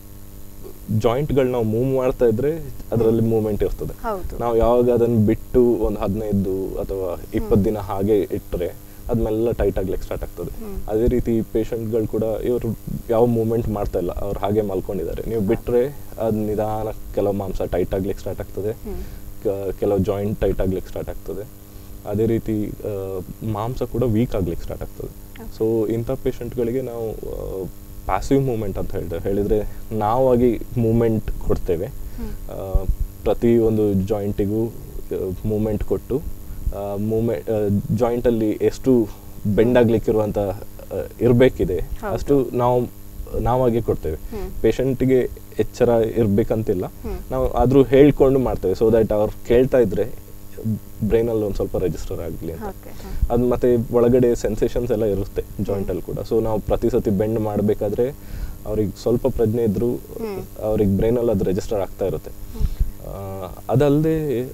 ಜಾಯಿಂಟ್ಗಳು ನಾವು ಮೂವ್ ಮಾಡ್ತಾ ಇದ್ರೆ ಅದರಲ್ಲಿ ಮೂವ್ಮೆಂಟ್ ಇರ್ತದೆ ಹೌದು. ನಾವು ಯಾವಾಗ ಅದನ್ನು ಬಿಟ್ಟು ಒಂದು ಹದಿನೈದು ಅಥವಾ ಇಪ್ಪತ್ತು ದಿನ ಹಾಗೆ ಇಟ್ಟರೆ ಅದ್ಮೆಲ್ಲ ಟೈಟ್ ಆಗ್ಲಿಕ್ಕೆ ಸ್ಟಾರ್ಟ್ ಆಗ್ತದೆ ಅದೇ ರೀತಿ ಪೇಷಂಟ್ಗಳು ಕೂಡ ಇವರು ಯಾವ ಮೂವ್ಮೆಂಟ್ ಮಾಡ್ತಾ ಇಲ್ಲ ಅವ್ರು ಹಾಗೆ ಮಲ್ಕೊಂಡಿದ್ದಾರೆ ನೀವು ಬಿಟ್ಟರೆ ಅದು ನಿಧಾನ ಕೆಲವು ಮಾಂಸ ಟೈಟ್ ಆಗ್ಲಿಕ್ಕೆ ಸ್ಟಾರ್ಟ್ ಆಗ್ತದೆ ಕ- ಕೆಲವು ಜಾಯಿಂಟ್ ಟೈಟ್ ಆಗ್ಲಿಕ್ಕೆ ಸ್ಟಾರ್ಟ್ ಆಗ್ತದೆ ಅದೇ ರೀತಿ ಆ, ಮಾಂಸ ಕೂಡ ವೀಕ್ ಆಗ್ಲಿಕ್ಕೆ ಸ್ಟಾರ್ಟ್ ಆಗ್ತದೆ ಸೊ ಇಂಥ ಪೇಷಂಟ್ಗಳಿಗೆ ನಾವು ಪ್ಯಾಸಿವ್ ಮೂಮೆಂಟ್ ಅಂತ ಹೇಳ್ತೇವೆ ಹೇಳಿದರೆ ನಾವಾಗಿ ಮೂಮೆಂಟ್ ಕೊಡ್ತೇವೆ ಆ, ಪ್ರತಿ ಒಂದು ಜಾಯಿಂಟಿಗೂ ಮೂಮೆಂಟ್ ಕೊಟ್ಟು ಮೂಮೆಂಟ್ ಜಾಯಿಂಟಲ್ಲಿ ಎಷ್ಟು ಬೆಂಡ್ ಆಗ್ಲಿಕ್ಕಿರುವಂಥ ಇರಬೇಕಿದೆ ಅಷ್ಟು ನಾವು ನಾವಾಗೆ ಕೊಡ್ತೇವೆ ಪೇಷಂಟಿಗೆ ಎಚ್ಚರ ಇರಬೇಕಂತಿಲ್ಲ ನಾವು ಆದರೂ ಹೇಳ್ಕೊಂಡು ಮಾಡ್ತೇವೆ ಸೊ ದಟ್ ಅವ್ರು ಕೇಳ್ತಾ ಇದ್ರೆ ಬ್ರೈನಲ್ಲಿ ಒಂದು ಸ್ವಲ್ಪ ರಿಜಿಸ್ಟರ್ ಆಗಲಿ ಅಂತ ಓಕೆ ಅದು ಮತ್ತೆ ಒಳಗಡೆ ಸೆನ್ಸೇಷನ್ಸ್ ಎಲ್ಲ ಇರುತ್ತೆ ಜಾಯಿಂಟಲ್ಲಿ ಕೂಡ ಸೊ ನಾವು ಪ್ರತಿ ಸತಿ ಬೆಂಡ್ ಮಾಡಬೇಕಾದ್ರೆ ಅವ್ರಿಗೆ ಸ್ವಲ್ಪ ಪ್ರಜ್ಞೆ ಇದ್ದರೂ ಅವ್ರಿಗೆ ಬ್ರೈನಲ್ಲಿ ಅದು ರಿಜಿಸ್ಟರ್ ಆಗ್ತಾ ಇರುತ್ತೆ ಅದಲ್ಲದೆ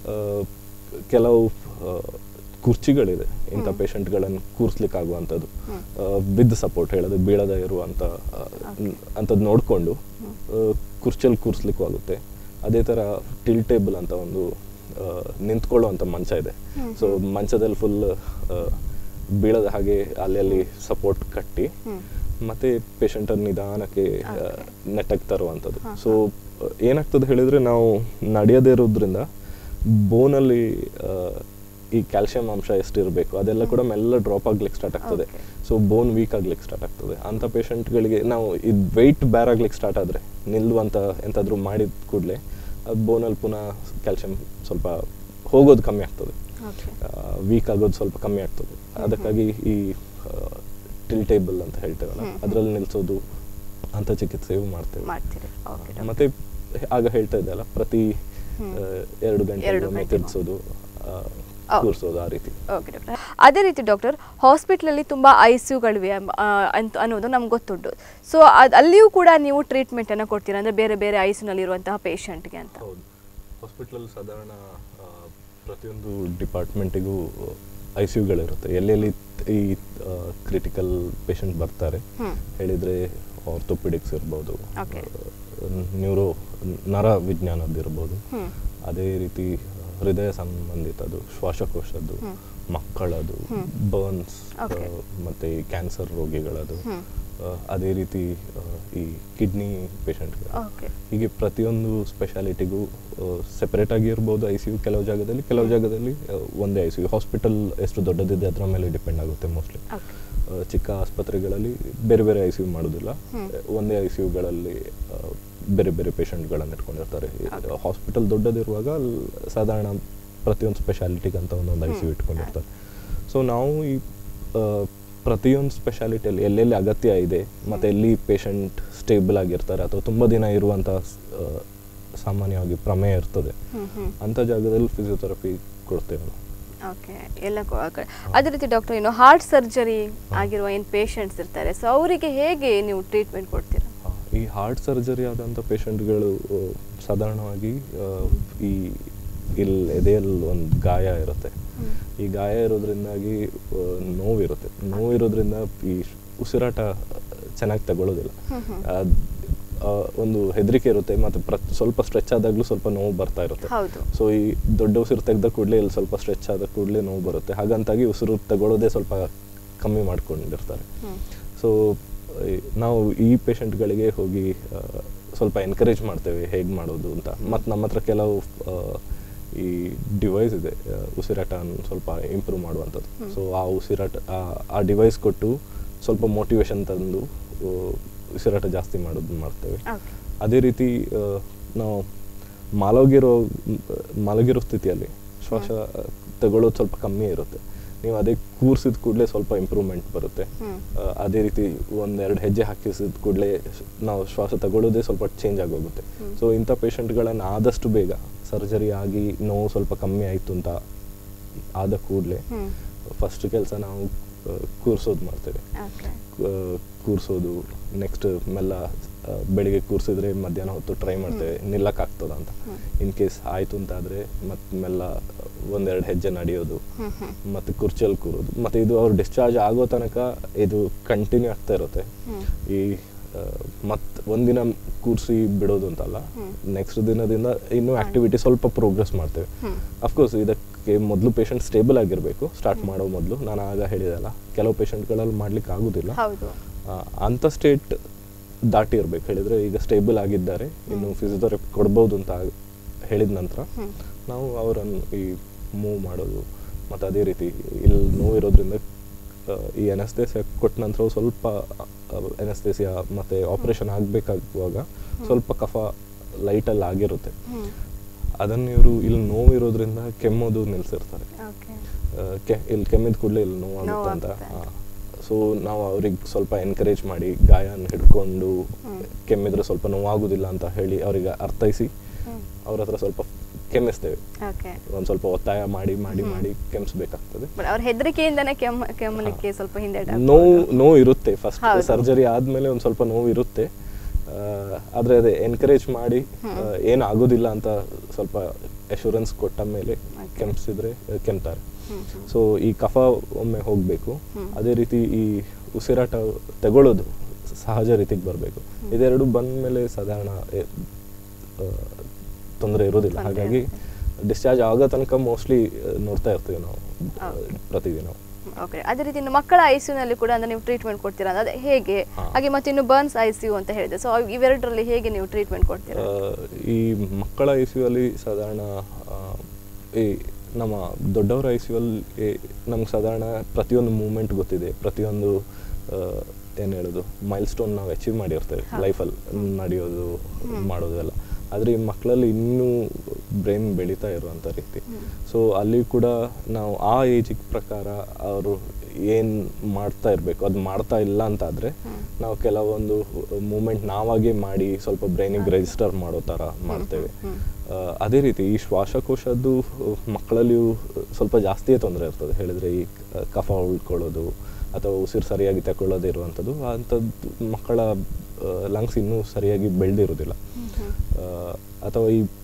ಕೆಲವು ಆ, ಕುರ್ಚಿಗಳಿದೆ ಇಂಥ ಪೇಷಂಟ್ಗಳನ್ನು ಕೂರಿಸ್ಲಿಕ್ಕೆ ಆಗುವಂಥದ್ದು ವಿದ್ ಸಪೋರ್ಟ್ ಹೇಳೋದು ಬೀಳದ ಇರುವಂಥ ಅಂಥದ್ದು ನೋಡಿಕೊಂಡು ಕುರ್ಚಿಯಲ್ಲಿ ಕೂರಿಸ್ಲಿಕ್ಕೂ ಆಗುತ್ತೆ ಅದೇ ಥರ ಟಿಲ್ ಟೇಬಲ್ ಅಂತ ಒಂದು ಆ, ನಿಂತ್ಕೊಳ್ಳುವಂಥ ಮಂಚ ಇದೆ ಸೊ ಮಂಚದಲ್ಲಿ ಫುಲ್ ಬೀಳದ ಹಾಗೆ ಅಲ್ಲಿ ಅಲ್ಲಿ ಸಪೋರ್ಟ್ ಕಟ್ಟಿ ಮತ್ತೆ ಪೇಷಂಟನ್ನು ನಿಧಾನಕ್ಕೆ ನೆಟ್ಟಗೆ ತರುವಂಥದ್ದು ಸೊ ಏನಾಗ್ತದೆ ಹೇಳಿದ್ರೆ ನಾವು ನಡೆಯದೇ ಇರೋದ್ರಿಂದ ಬೋನಲ್ಲಿ ಈ ಕ್ಯಾಲ್ಸಿಯಂ ಅಂಶ ಎಷ್ಟು ಇರಬೇಕು ಅದೆಲ್ಲ ಕೂಡ ಮೆಲ್ಲ ಡ್ರಾಪ್ ಆಗ್ಲಿಕ್ಕೆ ಸ್ಟಾರ್ಟ್ ಆಗ್ತದೆ ಸೊ ಬೋನ್ ವೀಕ್ ಆಗ್ಲಿಕ್ಕೆ ಸ್ಟಾರ್ಟ್ ಆಗ್ತದೆ ಅಂಥ ಪೇಷಂಟ್ಗಳಿಗೆ ನಾವು ಇದು ವೆಯ್ಟ್ ಬೇರ್ ಆಗ್ಲಿಕ್ಕೆ ಸ್ಟಾರ್ಟ್ ಆದರೆ ನಿಲ್ಲುವಂಥ ಎಂತಾದರೂ ಮಾಡಿದ ಕೂಡಲೇ ಅದು ಬೋನಲ್ಲಿ ಪುನಃ ಕ್ಯಾಲ್ಸಿಯಂ ಸ್ವಲ್ಪ ಹೋಗೋದು ಕಮ್ಮಿ ಆಗ್ತದೆ ಓಕೆ ವೀಕ್ ಆಗೋದು ಸ್ವಲ್ಪ ಕಮ್ಮಿ ಆಗ್ತದೆ ಅದಕ್ಕಾಗಿ ಈ ಟಿಲ್ ಟೇಬಲ್ ಅಂತ ಹೇಳ್ತೇವಲ್ಲ ಅದರಲ್ಲಿ ನಿಲ್ಲಿಸೋದು ಅಂಥ ಚಿಕಿತ್ಸೆಯು ಮಾಡ್ತೇವೆ ಮಾಡ್ತೀರಿ ಓಕೆ ಮತ್ತೆ ಆಗ ಹೇಳ್ತಾ ಇದ್ದೆ ಅಲ್ಲ ಪ್ರತಿ ಆ, ಎರಡು ಗಂಟೆ ಎರಡು ಒಮ್ಮೆ ಗಂಟೆ ತಿರ್ಸೋದು ಓ. ಕೂರಿಸೋದು ಆ ರೀತಿ ಓಕೆ ಡಾಕ್ಟರ್ ಅದೇ ರೀತಿ ಡಾಕ್ಟರ್ ಹಾಸ್ಪಿಟ್ಲಲ್ಲಿ ತುಂಬ ಐ ಸಿ ಯುಗಳಿವೆ ಅಂತ ಅನ್ನೋದು ನಮ್ಗೆ ಗೊತ್ತುಂಟು ಸೊ ಅದು ಅಲ್ಲಿಯೂ ಕೂಡ ನೀವು ಟ್ರೀಟ್ಮೆಂಟನ್ನು ಕೊಡ್ತೀರಾ ಅಂದರೆ ಬೇರೆ ಬೇರೆ ಐ ಸಿನಲ್ಲಿರುವಂತಹ ಪೇಷಂಟ್ಗೆ ಅಂತ ಹೌದು ಹಾಸ್ಪಿಟ್ಲಲ್ಲಿ ಸಾಧಾರಣ ಪ್ರತಿಯೊಂದು ಡಿಪಾರ್ಟ್ಮೆಂಟಿಗೂ ಐ ಸಿ ಯುಗಳಿರುತ್ತೆ ಎಲ್ಲೆಲ್ಲಿ ಈ ಕ್ರಿಟಿಕಲ್ ಪೇಷಂಟ್ ಬರ್ತಾರೆ ಹ್ಮ್. ಹೇಳಿದರೆ ಆರ್ಥೋಪಿಡಿಕ್ಸ್ ಇರ್ಬೋದು Okay. ನ್ಯೂರೋ ನರ ವಿಜ್ಞಾನದ್ದಿರ್ಬೋದು ಹ್ಮ್. ಅದೇ ರೀತಿ ಹೃದಯ ಸಂಬಂಧಿತದು ಶ್ವಾಸಕೋಶದ್ದು ಮಕ್ಕಳದು ಬರ್ನ್ಸ್ Okay. ಮತ್ತು ಕ್ಯಾನ್ಸರ್ ರೋಗಿಗಳದು ಹ್ಮ್. ಆ, ಅದೇ ರೀತಿ ಆ, ಈ ಕಿಡ್ನಿ ಪೇಷಂಟ್ಗೆ ಓಕೆ ಹೀಗೆ ಪ್ರತಿಯೊಂದು ಸ್ಪೆಷಾಲಿಟಿಗೂ ಸೆಪರೇಟ್ ಆಗಿ ಇರ್ಬೋದು ಐ ಸಿ ಯು ಕೆಲವು ಜಾಗದಲ್ಲಿ ಕೆಲವು ಜಾಗದಲ್ಲಿ ಆ, ಒಂದೇ ಐ ಸಿ ಯು ಹಾಸ್ಪಿಟಲ್ ಎಷ್ಟು ದೊಡ್ಡದಿದೆ ಅದರ ಮೇಲೆ ಡಿಪೆಂಡ್ ಆಗುತ್ತೆ ಮೋಸ್ಟ್ಲಿ ಓಕೆ ಚಿಕ್ಕ ಆಸ್ಪತ್ರೆಗಳಲ್ಲಿ ಬೇರೆ ಬೇರೆ ಐ ಸಿ ಯು ಮಾಡೋದಿಲ್ಲ ಹ್ಮ್. ಒಂದೇ ಐ ಸಿ ಯುಗಳಲ್ಲಿ ಬೇರೆ ಬೇರೆ ಪೇಷಂಟ್ಗಳನ್ನು ಇಟ್ಕೊಂಡಿರ್ತಾರೆ ಹಾಸ್ಪಿಟಲ್ ದೊಡ್ಡದಿರುವಾಗ ಅಲ್ಲಿ ಸಾಧಾರಣ ಪ್ರತಿಯೊಂದು ಸ್ಪೆಷಾಲಿಟಿಗೆ ಅಂತ ಒಂದೊಂದು ಐ ಸಿ ಯು ಇಟ್ಕೊಂಡಿರ್ತಾರೆ ಸೊ ನಾವು ಈ ಆ, ಪ್ರತಿಯೊಂದು ಸ್ಪೆಷಾಲಿಟಿಯಲ್ಲಿ ಎಲ್ಲೆಲ್ಲಿ ಅಗತ್ಯ ಇದೆ ಮತ್ತು ಎಲ್ಲಿ ಪೇಷಂಟ್ ಸ್ಟೇಬಲ್ ಆಗಿರ್ತಾರೆ ಅಥವಾ ತುಂಬ ದಿನ ಇರುವಂಥ ಆ, ಸಾಮಾನ್ಯವಾಗಿ ಪ್ರಮೇಯ ಇರ್ತದೆ ಹ್ಮ್ ಹ್ಮ್ ಅಂಥ ಜಾಗದಲ್ಲಿ ಫಿಸಿಯೋಥೆರಪಿ ಕೊಡ್ತೇವೆ ನಾವು ಓಕೆ ಎಲ್ಲ ಕೊ- ಆ ಕಡೆ. ಅದೇ ರೀತಿ ಡಾಕ್ಟರ್ ಏನು ಹಾರ್ಟ್ ಸರ್ಜರಿ ಆಗಿರುವ ಏನು ಪೇಷಂಟ್ಸ್ ಇರ್ತಾರೆ ಸೊ ಅವರಿಗೆ ಹೇಗೆ ನೀವು ಟ್ರೀಟ್ಮೆಂಟ್ ಕೊಡ್ತೀರಾ ಆ, ಈ ಹಾರ್ಟ್ ಸರ್ಜರಿ ಆದಂಥ ಪೇಷಂಟ್ಗಳು ಸಾಧಾರಣವಾಗಿ ಆ, ಈ ಇಲ್ಲಿ ಎದೆಯಲ್ಲಿ ಒಂದು ಗಾಯ ಇರುತ್ತೆ ಈ ಗಾಯ ಇರೋದ್ರಿಂದಾಗಿ ಆ, ನೋವಿರುತ್ತೆ ನೋವಿರೋದ್ರಿಂದ ಈ ಉಸಿರಾಟ ಚೆನ್ನಾಗಿ ತಗೊಳ್ಳೋದಿಲ್ಲ ಅದ್- ಆ, ಒಂದು ಹೆದರಿಕೆ ಇರುತ್ತೆ ಮತ್ತು ಪ್ರತ್ ಸ್ವಲ್ಪ ಸ್ಟ್ರೆಚ್ ಆದಾಗಲೂ ಸ್ವಲ್ಪ ನೋವು ಬರ್ತಾ ಇರುತ್ತೆ ಹೌದು ಸೊ ಈ ದೊಡ್ಡ ಉಸಿರು ತೆಗೆದ ಕೂಡಲೇ ಇಲ್ಲಿ ಸ್ವಲ್ಪ ಸ್ಟ್ರೆಚ್ ಆದ ಕೂಡಲೇ ನೋವು ಬರುತ್ತೆ ಹಾಗಂತಾಗಿ ಉಸಿರು ತಗೊಳ್ಳೋದೇ ಸ್ವಲ್ಪ ಕಮ್ಮಿ ಮಾಡ್ಕೊಂಡಿರ್ತಾರೆ ಸೊ ನಾವು ಈ ಪೇಷಂಟ್ಗಳಿಗೆ ಹೋಗಿ ಆ, ಸ್ವಲ್ಪ ಎನ್ಕರೇಜ್ ಮಾಡ್ತೇವೆ ಹೇಗೆ ಮಾಡೋದು ಅಂತ ಮತ್ತು ನಮ್ಮ ಹತ್ರ ಕೆಲವು ಆ, ಈ ಡಿವೈಸ್ ಇದೆ ಆ, ಉಸಿರಾಟನ ಸ್ವಲ್ಪ ಇಂಪ್ರೂವ್ ಮಾಡುವಂಥದ್ದು ಸೊ ಆ ಉಸಿರಾಟ ಆ- ಆ ಡಿವೈಸ್ ಕೊಟ್ಟು ಸ್ವಲ್ಪ ಮೋಟಿವೇಶನ್ ತಂದು ಆ, ಉಸಿರಾಟ ಜಾಸ್ತಿ ಮಾಡೋದು ಮಾಡ್ತೇವೆ ಓಕೆ ಅದೇ ರೀತಿ ಆ, ನಾವು ಮಲಗಿರೋ ಮಲಗಿರೋ ಸ್ಥಿತಿಯಲ್ಲಿ ಶ್ವಾಸ ತಗೊಳ್ಳೋದು ಸ್ವಲ್ಪ ಕಮ್ಮಿ ಇರುತ್ತೆ ನೀವು ಅದೇ ಕೂರ್ಸಿದ ಕೂಡಲೇ ಸ್ವಲ್ಪ ಇಂಪ್ರೂವ್ಮೆಂಟ್ ಬರುತ್ತೆ ಹ್ಮ್. ಆ, ಅದೇ ರೀತಿ ಒಂದೆರಡು ಹೆಜ್ಜೆ ಹಾಕಿಸಿದ ಕೂಡಲೇ ನಾವು ಶ್ವಾಸ ತಗೊಳ್ಳೋದೇ ಸ್ವಲ್ಪ ಚೇಂಜ್ ಆಗೋಗುತ್ತೆ ಸೊ ಇಂಥ ಪೇಷಂಟ್ಗಳನ್ನು ಆದಷ್ಟು ಬೇಗ ಸರ್ಜರಿ ಆಗಿ ನೋವು ಸ್ವಲ್ಪ ಕಮ್ಮಿ ಆಯಿತು ಅಂತ ಆದ ಕೂಡಲೇ ಹ್ಮ್ ಫಸ್ಟ್ ಕೆಲಸ ನಾವು ಆ, ಕೂರ್ಸೋದು ಮಾಡ್ತೇವೆ ಓಕೆ ಕೂರಿಸೋದು ನೆಕ್ಸ್ಟ್ ಮೆಲ್ಲ ಆ, ಬೆಳಿಗ್ಗೆ ಕೂರಿಸಿದ್ರೆ ಮಧ್ಯಾಹ್ನ ಹೊತ್ತು ಟ್ರೈ ಮಾಡ್ತೇವೆ ನಿಲ್ಲಕ್ಕಾಗ್ತದ ಅಂತ ಇನ್ ಕೇಸ್ ಆಯಿತು ಅಂತಾದರೆ ಮತ್ತೆ ಮೆಲ್ಲ ಒಂದೆರಡು ಹೆಜ್ಜೆ ನಡೆಯೋದು ಹ್ಮ್ ಹ್ಮ್ ಮತ್ತು ಕುರ್ಚಿಯಲ್ಲಿ ಕೂರೋದು ಮತ್ತು ಇದು ಅವ್ರು ಡಿಸ್ಚಾರ್ಜ್ ಆಗೋ ತನಕ ಇದು ಕಂಟಿನ್ಯೂ ಆಗ್ತಾ ಇರುತ್ತೆ ಹ್ಮ್. ಈ ಮತ್ತು ಒಂದಿನ ಕೂರಿಸಿ ಬಿಡೋದು ಅಂತಲ್ಲ ನೆಕ್ಸ್ಟ್ ದಿನದಿಂದ ಇನ್ನೂ ಆಕ್ಟಿವಿಟಿ ಸ್ವಲ್ಪ ಪ್ರೋಗ್ರೆಸ್ ಮಾಡ್ತೇವೆ ಹ್ಮ್. ಅಫ್ಕೋರ್ಸ್ ಇದಕ್ಕೆ ಮೊದಲು ಪೇಷಂಟ್ ಸ್ಟೇಬಲ್ ಆಗಿರಬೇಕು ಸ್ಟಾರ್ಟ್ ಮಾಡೋ ಮೊದಲು ನಾನು ಆಗ ಹೇಳಿದಲ್ಲ ಕೆಲವು ಪೇಷಂಟ್ಗಳಲ್ಲಿ ಮಾಡ್ಲಿಕ್ಕೆ ಆಗೋದಿಲ್ಲ ಹೌದು ಆ, ಅಂಥ ಸ್ಟೇಟ್ ದಾಟಿ ಇರ್ಬೇಕು ಹೇಳಿದರೆ ಈಗ ಸ್ಟೇಬಲ್ ಆಗಿದ್ದಾರೆ ಇನ್ನು ಫಿಸಿಯೋಥೆರಪಿ ಕೊಡ್ಬೋದು ಅಂತ ಆಗ್- ಹೇಳಿದ ನಂತರ ನಾವು ಅವರನ್ನು ಈ ಮೂವ್ ಮಾಡೋದು ಮತ್ತು ಅದೇ ರೀತಿ ಇಲ್ಲಿ ನೋವಿರೋದ್ರಿಂದ ಆ, ಈ ಎನಸ್ತೇಸಿಯಾ ಕೊಟ್ಟ ನಂತರ ಸ್ವಲ್ಪ ಎನಸ್ತೇಸಿಯಾ ಮತ್ತು ಆಪ್ರೇಷನ್ ಆಗಬೇಕಾಗುವಾಗ ಸ್ವಲ್ಪ ಕಫ ಲೈಟಲ್ಲಿ ಆಗಿರುತ್ತೆ ಹ್ಮ್ ಅದನ್ನು ಇವರು ಇಲ್ಲಿ ನೋವಿರೋದ್ರಿಂದ ಕೆಮ್ಮೋದು ನಿಲ್ಲಿಸಿರ್ತಾರೆ ಓಕೆ ಕೆ ಇಲ್ಲಿ ಕೆಮ್ಮಿದ ಕೂಡಲೇ ಇಲ್ಲಿ ನೋವಾಗುತ್ತೆ ಅಂತ ನೋವಾಗುತ್ತೆ. ಸೊ ನಾವು ಅವ್ರಿಗೆ ಸ್ವಲ್ಪ ಎನ್ಕರೇಜ್ ಮಾಡಿ ಗಾಯನ ಹಿಡ್ಕೊಂಡು ಕೆಮ್ಮಿದ್ರೆ ಸ್ವಲ್ಪ ನೋವಾಗುದಿಲ್ಲ ಅಂತ ಹೇಳಿ ಅವರಿಗೆ ಅರ್ಥೈಸಿ ಅವ್ರ ಹತ್ರ ಸ್ವಲ್ಪ ಕೆಮ್ಮಿಸ್ತೇವೆ ಓಕೆ ಒಂದು ಸ್ವಲ್ಪ ಒತ್ತಾಯ ಮಾಡಿ ಮಾಡಿ ಮಾಡಿ ಕೆಮ್ಮಿಸ್ಬೇಕಾಗ್ತದೆ ಬಟ್ ಅವ್ರ ಹೆದರಿಕೆಯಿಂದನೇ ಕೆಮ್ಮ ಕೆಮ್ಮಲಿಕ್ಕೆ ಸ್ವಲ್ಪ ಹಿಂದೆ ನೋವು ನೋವು ಇರುತ್ತೆ ಫಸ್ಟ್ ಹೌದು. ಸರ್ಜರಿ ಆದ್ಮೇಲೆ ಒಂದು ಸ್ವಲ್ಪ ನೋವು ಇರುತ್ತೆ ಆ, ಆದ್ರೆ ಅದೇ ಎನ್ಕರೇಜ್ ಮಾಡಿ ಏನು ಆಗೋದಿಲ್ಲ ಅಂತ ಸ್ವಲ್ಪ ಅಶೂರೆನ್ಸ್ ಕೊಟ್ಟ ಮೇಲೆ ಕೆಮ್ಸಿದ್ರೆ ಆ, ಕೆಮ್ತಾರೆ ಸೊ ಈ ಕಫ ಒಮ್ಮೆ ಹೋಗಬೇಕು ಅದೇ ರೀತಿ ಈ ಉಸಿರಾಟ ತಗೊಳ್ಳೋದು ಸಹಜ ರೀತಿಗೆ ಬರಬೇಕು ಇದೆರಡು ಬಂದ ಮೇಲೆ ಸಾಧಾರಣ ತೊಂದರೆ ಇರೋದಿಲ್ಲ ತೊಂದ್ರೆ ಹಾಗಾಗಿ ಡಿಸ್ಚಾರ್ಜ್ ಆಗೋ ತನಕ ಮೋಸ್ಟ್ಲಿ ನೋಡ್ತಾ ಇರ್ತೀವಿ ನಾವು ಆ, ಪ್ರತಿದಿನ ಓಕೆ ಅದೇ ರೀತಿ ಇನ್ನು ಮಕ್ಕಳ ಐಸಿಯುನಲ್ಲಿ ಕೂಡ ಅಂದ್ರೆ ನೀವು ಟ್ರೀಟ್ಮೆಂಟ್ ಕೊಡ್ತೀರಾ ಅಂದ್ರೆ ಅದೇ ಹೇಗೆ ಹಾ. ಹಾಗೆ ಮತ್ತೆ ಇನ್ನು ಬರ್ನ್ಸ್ ಐಸಿಯು ಅಂತ ಹೇಳಿದೆ ಸೊ ಇವೆರಡರಲ್ಲಿ ಹೇಗೆ ನೀವು ಟ್ರೀಟ್ಮೆಂಟ್ ಕೊಡ್ತೀರಾ ಆ, ಈ ಮಕ್ಕಳ ಐ ಸಿ ಅಲ್ಲಿ ಸಾಧಾರಣ ಆ, ಈ ನಮ್ಮ ದೊಡ್ಡವರ ಐ ಸಿ ಅಲ್ಲಿ ನಮ್ಗೆ ಸಾಧಾರಣ ಪ್ರತಿಯೊಂದು ಮೂಮೆಂಟ್ ಗೊತ್ತಿದೆ ಪ್ರತಿಯೊಂದು ಏನು ಹೇಳೋದು ಮೈಲ್ ಸ್ಟೋನ್ ನಾವು ಅಚೀವ್ ಮಾಡಿರ್ತೇವೆ ಲೈಫಲ್ಲಿ ನಡೆಯೋದು ಮಾಡೋದು ಎಲ್ಲ ಆದರೆ ಈ ಮಕ್ಕಳಲ್ಲಿ ಇನ್ನೂ ಬ್ರೈನ್ ಬೆಳೀತಾ ಇರುವಂಥ ರೀತಿ ಸೊ ಅಲ್ಲಿ ಕೂಡ ನಾವು ಆ ಏಜಿಗೆ ಪ್ರಕಾರ ಅವರು ಏನು ಮಾಡ್ತಾ ಇರಬೇಕು ಅದು ಮಾಡ್ತಾ ಇಲ್ಲ ಅಂತಾದರೆ ನಾವು ಕೆಲವೊಂದು ಮೂಮೆಂಟ್ ನಾವಾಗೇ ಮಾಡಿ ಸ್ವಲ್ಪ ಬ್ರೈನಿಗೆ ರಿಜಿಸ್ಟರ್ ಮಾಡೋ ಥರ ಮಾಡ್ತೇವೆ ಆ, ಅದೇ ರೀತಿ ಈ ಶ್ವಾಸಕೋಶದ್ದು ಮಕ್ಕಳಲ್ಲಿಯೂ ಸ್ವಲ್ಪ ಜಾಸ್ತಿಯೇ ತೊಂದರೆ ಇರ್ತದೆ ಹೇಳಿದರೆ ಈ ಕಫ ಉಳ್ಕೊಳ್ಳೋದು ಅಥವಾ ಉಸಿರು ಸರಿಯಾಗಿ ತಗೊಳ್ಳೋದೇ ಇರುವಂಥದ್ದು ಅಂಥದ್ದು ಮಕ್ಕಳ ಲಂಗ್ಸ್ ಇನ್ನೂ ಸರಿಯಾಗಿ ಬೆಳೆದಿರೋದಿಲ್ಲ ಅಥವಾ ಈ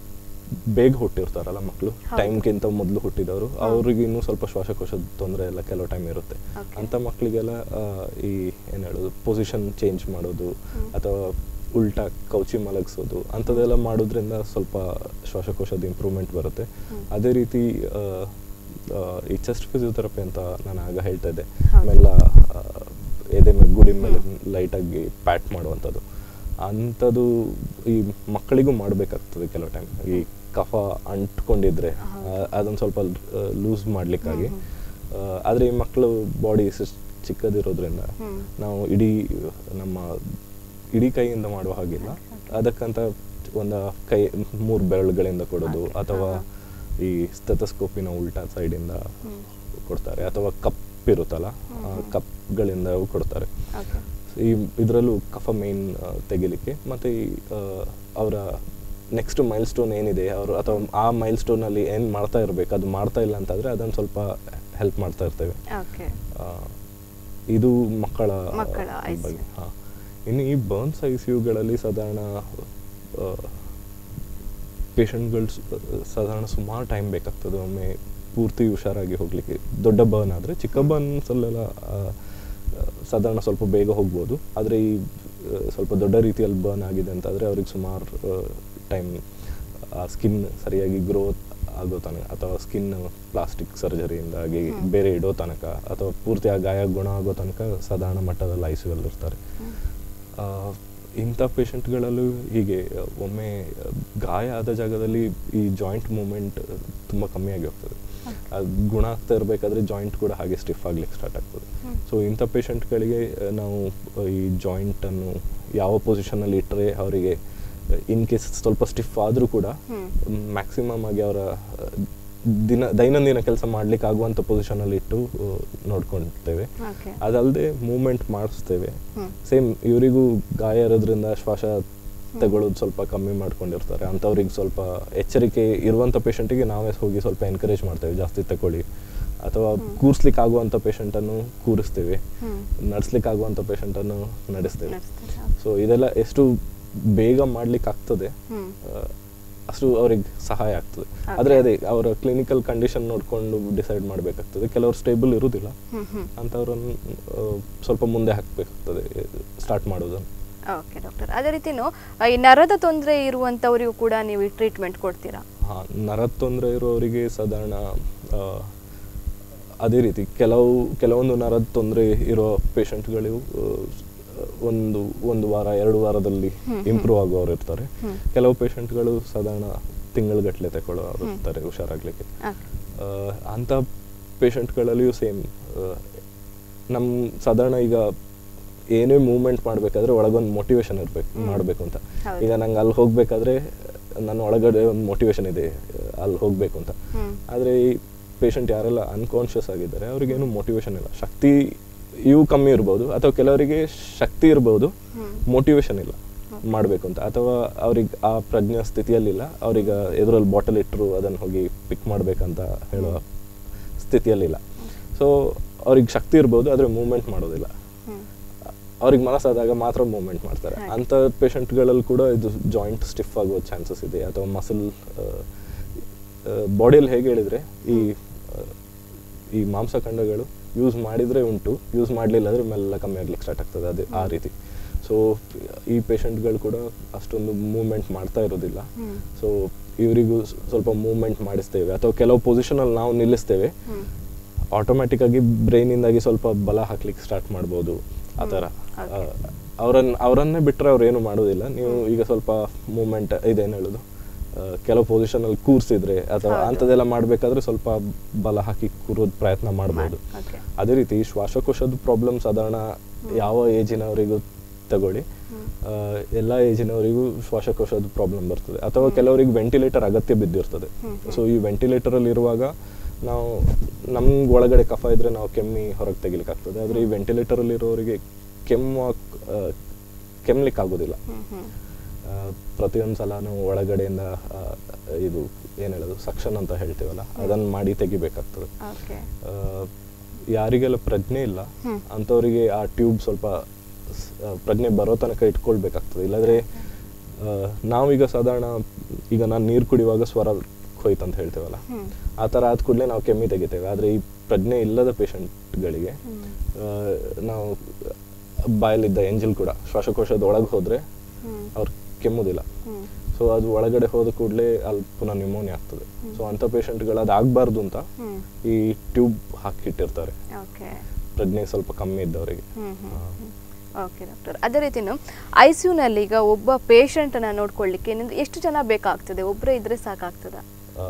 ಬೇಗ ಹುಟ್ಟಿರ್ತಾರಲ್ಲ ಮಕ್ಕಳು ಟೈಮ್ಗಿಂತ ಮೊದಲು ಹುಟ್ಟಿದವರು ಅವ್ರಿಗೆ ಇನ್ನೂ ಸ್ವಲ್ಪ ಶ್ವಾಸಕೋಶದ ತೊಂದರೆ ಎಲ್ಲ ಕೆಲವು ಟೈಮ್ ಇರುತ್ತೆ Okay. ಅಂಥ ಮಕ್ಕಳಿಗೆಲ್ಲ ಆ, ಈ ಏನು ಹೇಳೋದು ಪೊಸಿಷನ್ ಚೇಂಜ್ ಮಾಡೋದು ಅಥವಾ ಉಲ್ಟಾ ಕೌಚಿ ಮಲಗಿಸೋದು ಅಂಥದ್ದೆಲ್ಲ ಮಾಡೋದ್ರಿಂದ ಸ್ವಲ್ಪ ಶ್ವಾಸಕೋಶದ ಇಂಪ್ರೂವ್ಮೆಂಟ್ ಬರುತ್ತೆ ಅದೇ ರೀತಿ ಆ, ಆ, ಈ ಚೆಸ್ಟ್ ಫಿಸಿಯೋಥೆರಪಿ ಅಂತ ನಾನು ಆಗ ಹೇಳ್ತಾ ಇದ್ದೆ ಮೆಲ್ಲ ಆ, ಎದೆ ಮೇಲೆ ಗುಡಿ ಮೇಲೆ ಲೈಟಾಗಿ ಪ್ಯಾಟ್ ಮಾಡುವಂಥದ್ದು ಅಂಥದ್ದು ಈ ಮಕ್ಕಳಿಗೂ ಮಾಡಬೇಕಾಗ್ತದೆ ಕೆಲವು ಟೈಮ್ ಈ ಕಫ ಅಂಟ್ಕೊಂಡಿದ್ರೆ ಅದನ್ನು ಸ್ವಲ್ಪ ಲೂಸ್ ಮಾಡಲಿಕ್ಕಾಗಿ ಆದರೆ ಈ ಮಕ್ಕಳು ಬಾಡಿ ಚಿಕ್ಕದಿರೋದ್ರಿಂದ ನಾವು ಇಡೀ ನಮ್ಮ ಇಡೀ ಕೈಯಿಂದ ಮಾಡುವ ಹಾಗಿಲ್ಲ ಅದಕ್ಕಂತ ಒಂದು ಕೈ ಮೂರು ಬೆರಳುಗಳಿಂದ ಕೊಡೋದು ಅಥವಾ ಈ ಸ್ಟೆಥಸ್ಕೋಪಿನ ಉಲ್ಟಾ ಸೈಡಿಂದ ಕೊಡ್ತಾರೆ ಅಥವಾ ಕಪ್ ಇರುತ್ತಲ್ಲ ಆ ಕಪ್ಗಳಿಂದ ಕೊಡ್ತಾರೆ ಓಕೆ ಈ ಇದರಲ್ಲೂ ಕಫ ಮೇನ್ ತೆಗಿಲಿಕ್ಕೆ ಮತ್ತು ಈ ಅವರ ನೆಕ್ಸ್ಟ್ ಮೈಲ್ ಸ್ಟೋನ್ ಏನಿದೆ ಅವರು ಅಥವಾ ಆ ಮೈಲ್ ಸ್ಟೋನಲ್ಲಿ ಏನು ಮಾಡ್ತಾ ಇರಬೇಕು ಅದು ಮಾಡ್ತಾ ಇಲ್ಲ ಅಂತಂದರೆ ಅದನ್ನು ಸ್ವಲ್ಪ ಹೆಲ್ಪ್ ಮಾಡ್ತಾ ಇರ್ತೇವೆ ಓಕೆ ಆ, ಇದು ಮಕ್ಕಳ ಮಕ್ಕಳ ICU. ಬಗ್ಗೆ ಹಾಂ ಇನ್ನು ಈ ಬರ್ನ್ಸ್ ಐ ಸಿ ಯುಗಳಲ್ಲಿ ಸಾಧಾರಣ ಪೇಷಂಟ್ಗಳು ಸಾಧಾರಣ ಸುಮಾರು ಟೈಮ್ ಬೇಕಾಗ್ತದೆ ಒಮ್ಮೆ ಪೂರ್ತಿ ಹುಷಾರಾಗಿ ಹೋಗಲಿಕ್ಕೆ ದೊಡ್ಡ ಬರ್ನ್ ಆದರೆ ಚಿಕ್ಕ ಬರ್ನ್ಸಲ್ಲೆಲ್ಲ ಸಾಧಾರಣ ಸ್ವಲ್ಪ ಬೇಗ ಹೋಗ್ಬೋದು ಆದರೆ ಈ ಆ, ಸ್ವಲ್ಪ ದೊಡ್ಡ ರೀತಿಯಲ್ಲಿ ಬರ್ನ್ ಆಗಿದೆ ಅಂತಾದರೆ ಅವ್ರಿಗೆ ಸುಮಾರು ಟೈಮ್ ಆ ಸ್ಕಿನ್ ಸರಿಯಾಗಿ ಗ್ರೋತ್ ಆಗೋ ತನಕ ಅಥವಾ ಸ್ಕಿನ್ ಪ್ಲಾಸ್ಟಿಕ್ ಸರ್ಜರಿಯಿಂದಾಗಿ ಬೇರೆ ಇಡೋ ತನಕ ಅಥವಾ ಪೂರ್ತಿ ಆ ಗಾಯ ಗುಣ ಆಗೋ ತನಕ ಸಾಧಾರಣ ಮಟ್ಟದಲ್ಲಿ ಐ ಸಿ ಇರ್ತಾರೆ ಆ, ಇಂಥ ಪೇಷಂಟ್ಗಳಲ್ಲೂ ಹೀಗೆ ಒಮ್ಮೆ ಗಾಯ ಆದ ಜಾಗದಲ್ಲಿ ಈ ಜಾಯಿಂಟ್ ಮೂಮೆಂಟ್ ತುಂಬ ಕಮ್ಮಿಯಾಗಿ ಹೋಗ್ತದೆ ಅದು ಗುಣ ಆಗ್ತಾ ಇರಬೇಕಾದ್ರೆ ಜಾಯಿಂಟ್ ಕೂಡ ಹಾಗೆ ಸ್ಟಿಫ್ ಆಗ್ಲಿಕ್ಕೆ ಸ್ಟಾರ್ಟ್ ಆಗ್ತದೆ ಸೊ ಇಂಥ ಪೇಷಂಟ್ಗಳಿಗೆ ನಾವು ಈ ಜಾಯಿಂಟನ್ನು ಯಾವ ಪೊಸಿಷನಲ್ಲಿ ಇಟ್ಟರೆ ಅವರಿಗೆ ಇನ್ ಕೇಸ್ ಸ್ವಲ್ಪ ಸ್ಟಿಫ್ ಆದರೂ ಕೂಡ ಮ್ಯಾಕ್ಸಿಮಮ್ ಆಗಿ ಅವರ ದಿನ ದೈನಂದಿನ ಕೆಲಸ ಮಾಡ್ಲಿಕ್ಕೆ ಆಗುವಂಥ ಪೊಸಿಷನಲ್ಲಿ ಇಟ್ಟು ಆ, ನೋಡ್ಕೊಳ್ತೇವೆ ಓಕೆ ಅದಲ್ಲದೆ ಮೂಮೆಂಟ್ ಮಾಡಿಸ್ತೇವೆ ಹ್ಮ್. ಸೇಮ್ ಇವರಿಗೂ ಗಾಯ ಇರೋದ್ರಿಂದ ಶ್ವಾಸ ತಗೊಳ್ಳೋದು ಸ್ವಲ್ಪ ಕಮ್ಮಿ ಮಾಡ್ಕೊಂಡಿರ್ತಾರೆ ಅಂಥವ್ರಿಗೆ ಸ್ವಲ್ಪ ಎಚ್ಚರಿಕೆ ಇರುವಂಥ ಪೇಷಂಟಿಗೆ ನಾವೇ ಹೋಗಿ ಸ್ವಲ್ಪ ಎನ್ಕರೇಜ್ ಮಾಡ್ತೇವೆ ಜಾಸ್ತಿ ತಗೊಳ್ಳಿ ಅಥವಾ ಕೂರಿಸ್ಲಿಕ್ಕೆ ಆಗುವಂಥ ಪೇಷಂಟನ್ನು ಕೂರಿಸ್ತೇವೆ ಹ್ಮ್. ನಡೆಸ್ಲಿಕ್ಕೆ ಆಗುವಂಥ ಪೇಷಂಟನ್ನು ನಡೆಸ್ತೇವೆ ನಡೆಸ್ತಾರೆ. ಸೊ ಇದೆಲ್ಲ ಎಷ್ಟು ಬೇಗ ಮಾಡ್ಲಿಕ್ಕೆ ಆಗ್ತದೆ ಹ್ಮ್. ಆ, ಅಷ್ಟು ಅವ್ರಿಗೆ ಸಹಾಯ ಆಗ್ತದೆ ಆದರೆ ಅದೇ ಅವರ ಕ್ಲಿನಿಕಲ್ ಕಂಡೀಷನ್ ನೋಡಿಕೊಂಡು ಡಿಸೈಡ್ ಮಾಡಬೇಕಾಗ್ತದೆ ಕೆಲವರು ಸ್ಟೇಬಲ್ ಇರುವುದಿಲ್ಲ ಹ್ಮ್ ಹ್ಮ್ ಅಂಥವ್ರನ್ನು ಆ, ಸ್ವಲ್ಪ ಮುಂದೆ ಹಾಕಬೇಕಾಗ್ತದೆ ಸ್ಟಾರ್ಟ್ ಮಾಡೋದನ್ನು ಓಕೆ ಡಾಕ್ಟರ್ ಅದೇ ರೀತಿನೂ ಆ, ಈ ನರದ ತೊಂದರೆ ಇರುವಂಥವರಿಗೂ ಕೂಡ ನೀವು ಟ್ರೀಟ್ಮೆಂಟ್ ಕೊಡ್ತೀರಾ ಹಾಂ ನರದ ತೊಂದರೆ ಇರೋರಿಗೆ ಸಾಧಾರಣ ಆ, ಅದೇ ರೀತಿ ಕೆಲವು ಕೆಲವೊಂದು ನರದ ತೊಂದರೆ ಇರೋ ಪೇಷಂಟ್ಗಳು ಒಂದು ಒಂದು ವಾರ ಎರಡು ವಾರದಲ್ಲಿ ಇಂಪ್ರೂವ್ ಆಗೋರು ಇರ್ತಾರೆ ಕೆಲವು ಪೇಷಂಟ್ಗಳು ಸಾಧಾರಣ ತಿಂಗಳುಗಟ್ಟಲೆ ತಗೊಳ್ಳೋರು ಇರ್ತಾರೆ ಹುಷಾರಾಗಲಿಕ್ಕೆ ಓಕೆ ಅಂಥ ಪೇಷಂಟ್ಗಳಲ್ಲಿಯೂ ಸೇಮ್ ನಮ್ಮ ಸಾಧಾರಣ ಈಗ ಏನೇ ಮೂವ್ಮೆಂಟ್ ಮಾಡಬೇಕಾದ್ರೆ ಒಳಗೊಂದು ಮೋಟಿವೇಶನ್ ಇರಬೇಕು ಮಾಡಬೇಕು ಅಂತ ಹೌದು. ಈಗ ನಂಗೆ ಅಲ್ಲಿ ಹೋಗಬೇಕಾದ್ರೆ ನನ್ನ ಒಳಗಡೆ ಒಂದು ಮೋಟಿವೇಶನ್ ಇದೆ ಅಲ್ಲಿ ಹೋಗಬೇಕು ಅಂತ ಹ್ಮ್. ಆದರೆ ಈ ಪೇಷಂಟ್ ಯಾರೆಲ್ಲ ಅನ್ಕಾನ್ಷಿಯಸ್ ಆಗಿದ್ದಾರೆ ಅವ್ರಿಗೇನು ಮೋಟಿವೇಶನ್ ಇಲ್ಲ ಶಕ್ತಿ ಇವು ಕಮ್ಮಿ ಇರ್ಬೋದು ಅಥವಾ ಕೆಲವರಿಗೆ ಶಕ್ತಿ ಇರ್ಬೋದು ಮೋಟಿವೇಶನ್ ಇಲ್ಲ ಮಾಡಬೇಕು ಅಂತ ಅಥವಾ ಅವ್ರಿಗೆ ಆ ಪ್ರಜ್ಞಾ ಸ್ಥಿತಿಯಲ್ಲಿಲ್ಲ ಅವ್ರಿಗೆ ಎದುರಲ್ಲಿ ಬಾಟಲ್ ಇಟ್ಟರು ಅದನ್ನು ಹೋಗಿ ಪಿಕ್ ಮಾಡ್ಬೇಕಂತ ಹೇಳೋ ಸ್ಥಿತಿಯಲ್ಲಿಲ್ಲ ಸೊ ಅವ್ರಿಗೆ ಶಕ್ತಿ ಇರ್ಬೋದು ಆದರೆ ಮೂವ್ಮೆಂಟ್ ಮಾಡೋದಿಲ್ಲ ಹ್ಮ್. ಅವ್ರಿಗೆ ಮನಸ್ಸಾದಾಗ ಮಾತ್ರ ಮೂವ್ಮೆಂಟ್ ಮಾಡ್ತಾರೆ ಅಂಥ ಪೇಷಂಟ್ಗಳಲ್ಲಿ ಕೂಡ ಇದು ಜಾಯಿಂಟ್ ಸ್ಟಿಫ್ ಆಗೋ ಚಾನ್ಸಸ್ ಇದೆ ಅಥವಾ ಮಸಲ್ ಬಾಡಿಯಲ್ಲಿ ಹೇಗೆ ಹೇಳಿದರೆ ಈ ಆ, ಈ ಮಾಂಸಖಂಡಗಳು ಯೂಸ್ ಮಾಡಿದರೆ ಉಂಟು ಯೂಸ್ ಮಾಡಲಿಲ್ಲ ಅಂದರೆ ಮೆಲ್ಲ ಕಮ್ಮಿ ಆಗ್ಲಿಕ್ಕೆ ಸ್ಟಾರ್ಟ್ ಆಗ್ತದೆ ಅದೇ ಆ ರೀತಿ ಸೊ ಈ ಪೇಷಂಟ್ಗಳು ಕೂಡ ಅಷ್ಟೊಂದು ಮೂವ್ಮೆಂಟ್ ಮಾಡ್ತಾ ಇರೋದಿಲ್ಲ ಸೊ ಇವರಿಗೂ ಸ್ವಲ್ಪ ಮೂವ್ಮೆಂಟ್ ಮಾಡಿಸ್ತೇವೆ ಅಥವಾ ಕೆಲವು ಪೊಸಿಷನಲ್ಲಿ ನಾವು ನಿಲ್ಲಿಸ್ತೇವೆ ಆಟೋಮ್ಯಾಟಿಕ್ ಆಗಿ ಬ್ರೈನಿಂದಾಗಿ ಸ್ವಲ್ಪ ಬಲ ಹಾಕ್ಲಿಕ್ಕೆ ಸ್ಟಾರ್ಟ್ ಮಾಡ್ಬೋದು ಆ ಥರ ಅವರನ್ನ ಅವರನ್ನೇ ಬಿಟ್ಟರೆ ಅವ್ರು ಏನು ಮಾಡೋದಿಲ್ಲ ನೀವು ಈಗ ಸ್ವಲ್ಪ ಮೂಮೆಂಟ್ ಇದೇನು ಹೇಳೋದು ಆ, ಕೆಲವು ಪೊಸಿಷನಲ್ಲಿ ಕೂರಿಸಿದ್ರೆ ಅಥವಾ ಅಂಥದ್ದೆಲ್ಲ ಮಾಡಬೇಕಾದ್ರೆ ಸ್ವಲ್ಪ ಬಲ ಹಾಕಿ ಕೂರೋದು ಪ್ರಯತ್ನ ಮಾಡ್ಬೋದು ಓಕೆ ಅದೇ ರೀತಿ ಶ್ವಾಸಕೋಶದ ಪ್ರಾಬ್ಲಮ್ ಸಾಧಾರಣ ಯಾವ ಏಜಿನವರಿಗೂ ತಗೊಳ್ಳಿ ಆ, ಎಲ್ಲ ಏಜಿನವರಿಗೂ ಶ್ವಾಸಕೋಶದ ಪ್ರಾಬ್ಲಮ್ ಬರ್ತದೆ ಅಥವಾ ಕೆಲವರಿಗೆ ವೆಂಟಿಲೇಟರ್ ಅಗತ್ಯ ಬಿದ್ದಿರ್ತದೆ ಸೊ ಈ ವೆಂಟಿಲೇಟರಲ್ಲಿ ಇರುವಾಗ ನಾವು ನಮ್ಗೆ ಒಳಗಡೆ ಕಫ ಇದ್ರೆ ನಾವು ಕೆಮ್ಮಿ ಹೊರಗೆ ತೆಗಿಲಿಕ್ಕೆ ಆಗ್ತದೆ ಆದರೆ ಈ ವೆಂಟಿಲೇಟರಲ್ಲಿ ಇರೋರಿಗೆ ಕೆಮ್ಮು ಕೆಮ್ಮಲಿಕ್ಕೆ ಆಗೋದಿಲ್ಲ ಹ್ಮ್ ಹ್ಮ್ ಆ, ಪ್ರತಿಯೊಂದು ಸಲ ನಾವು ಒಳಗಡೆಯಿಂದ ಆ, ಇದು ಏನು ಹೇಳೋದು ಸಕ್ಷನ್ ಅಂತ ಹೇಳ್ತೀವಲ್ಲ ಅದನ್ನು ಮಾಡಿ ತೆಗಿಬೇಕಾಗ್ತದೆ ಓಕೆ ಆ, ಯಾರಿಗೆಲ್ಲ ಪ್ರಜ್ಞೆ ಇಲ್ಲ ಅಂಥವರಿಗೆ ಆ ಟ್ಯೂಬ್ ಸ್ವಲ್ಪ ಸ್- ಆ, ಪ್ರಜ್ಞೆ ಬರೋ ತನಕ ಇಟ್ಕೊಳ್ಬೇಕಾಗ್ತದೆ ಇಲ್ಲಾಂದರೆ ಆ, ನಾವೀಗ ಸಾಧಾರಣ ಈಗ ನಾನು ನೀರು ಕುಡಿಯುವಾಗ ಸ್ವರ ಹೋಯ್ತು ಅಂತ ಹೇಳ್ತೇವಲ್ಲ ಹ್ಮ್. ಆ ಥರ ಆದ ಕೂಡಲೇ ನಾವು ಕೆಮ್ಮಿ ತೆಗಿತೇವೆ ಆದರೆ ಈ ಪ್ರಜ್ಞೆ ಇಲ್ಲದ ಪೇಷಂಟ್ಗಳಿಗೆ ನಾವು ಬಾಯಲ್ಲಿದ್ದ ಎಂಜಲ್ ಕೂಡ ಶ್ವಾಸಕೋಶದ ಒಳಗೆ ಹೋದರೆ ಹ್ಮ್. ಅವ್ರು ಕೆಮ್ಮುದಿಲ್ಲ ಹ್ಮ್. ಸೊ ಅದು ಒಳಗಡೆ ಹೋದ ಕೂಡಲೇ ಅಲ್ಲಿ ಪುನಃ ನ್ಯೂಮೋನಿಯಾ ಆಗ್ತದೆ ಸೊ ಅಂಥ ಪೇಷಂಟ್ಗಳು ಅದು ಆಗಬಾರ್ದು ಅಂತ ಹ್ಮ್. ಈ ಟ್ಯೂಬ್ ಹಾಕಿಟ್ಟಿರ್ತಾರೆ ಓಕೆ ಪ್ರಜ್ಞೆ ಸ್ವಲ್ಪ ಕಮ್ಮಿ ಇದ್ದವರಿಗೆ ಹ್ಮ್ ಹ್ಮ್ ಆ, ಹ್ಮ್. ಓಕೆ ಡಾಕ್ಟರ್ ಅದೇ ರೀತಿನು ಐ ಸಿ ಯುನಲ್ಲಿ ಈಗ ಒಬ್ಬ ಪೇಷಂಟನ್ನು ನೋಡ್ಕೊಳ್ಳಿಕ್ಕೆ ನಿಮ್ಗೆ ಎಷ್ಟು ಜನ ಬೇಕಾಗ್ತದೆ ಒಬ್ಬರೇ ಇದ್ರೆ ಸಾಕಾಗ್ತದಾ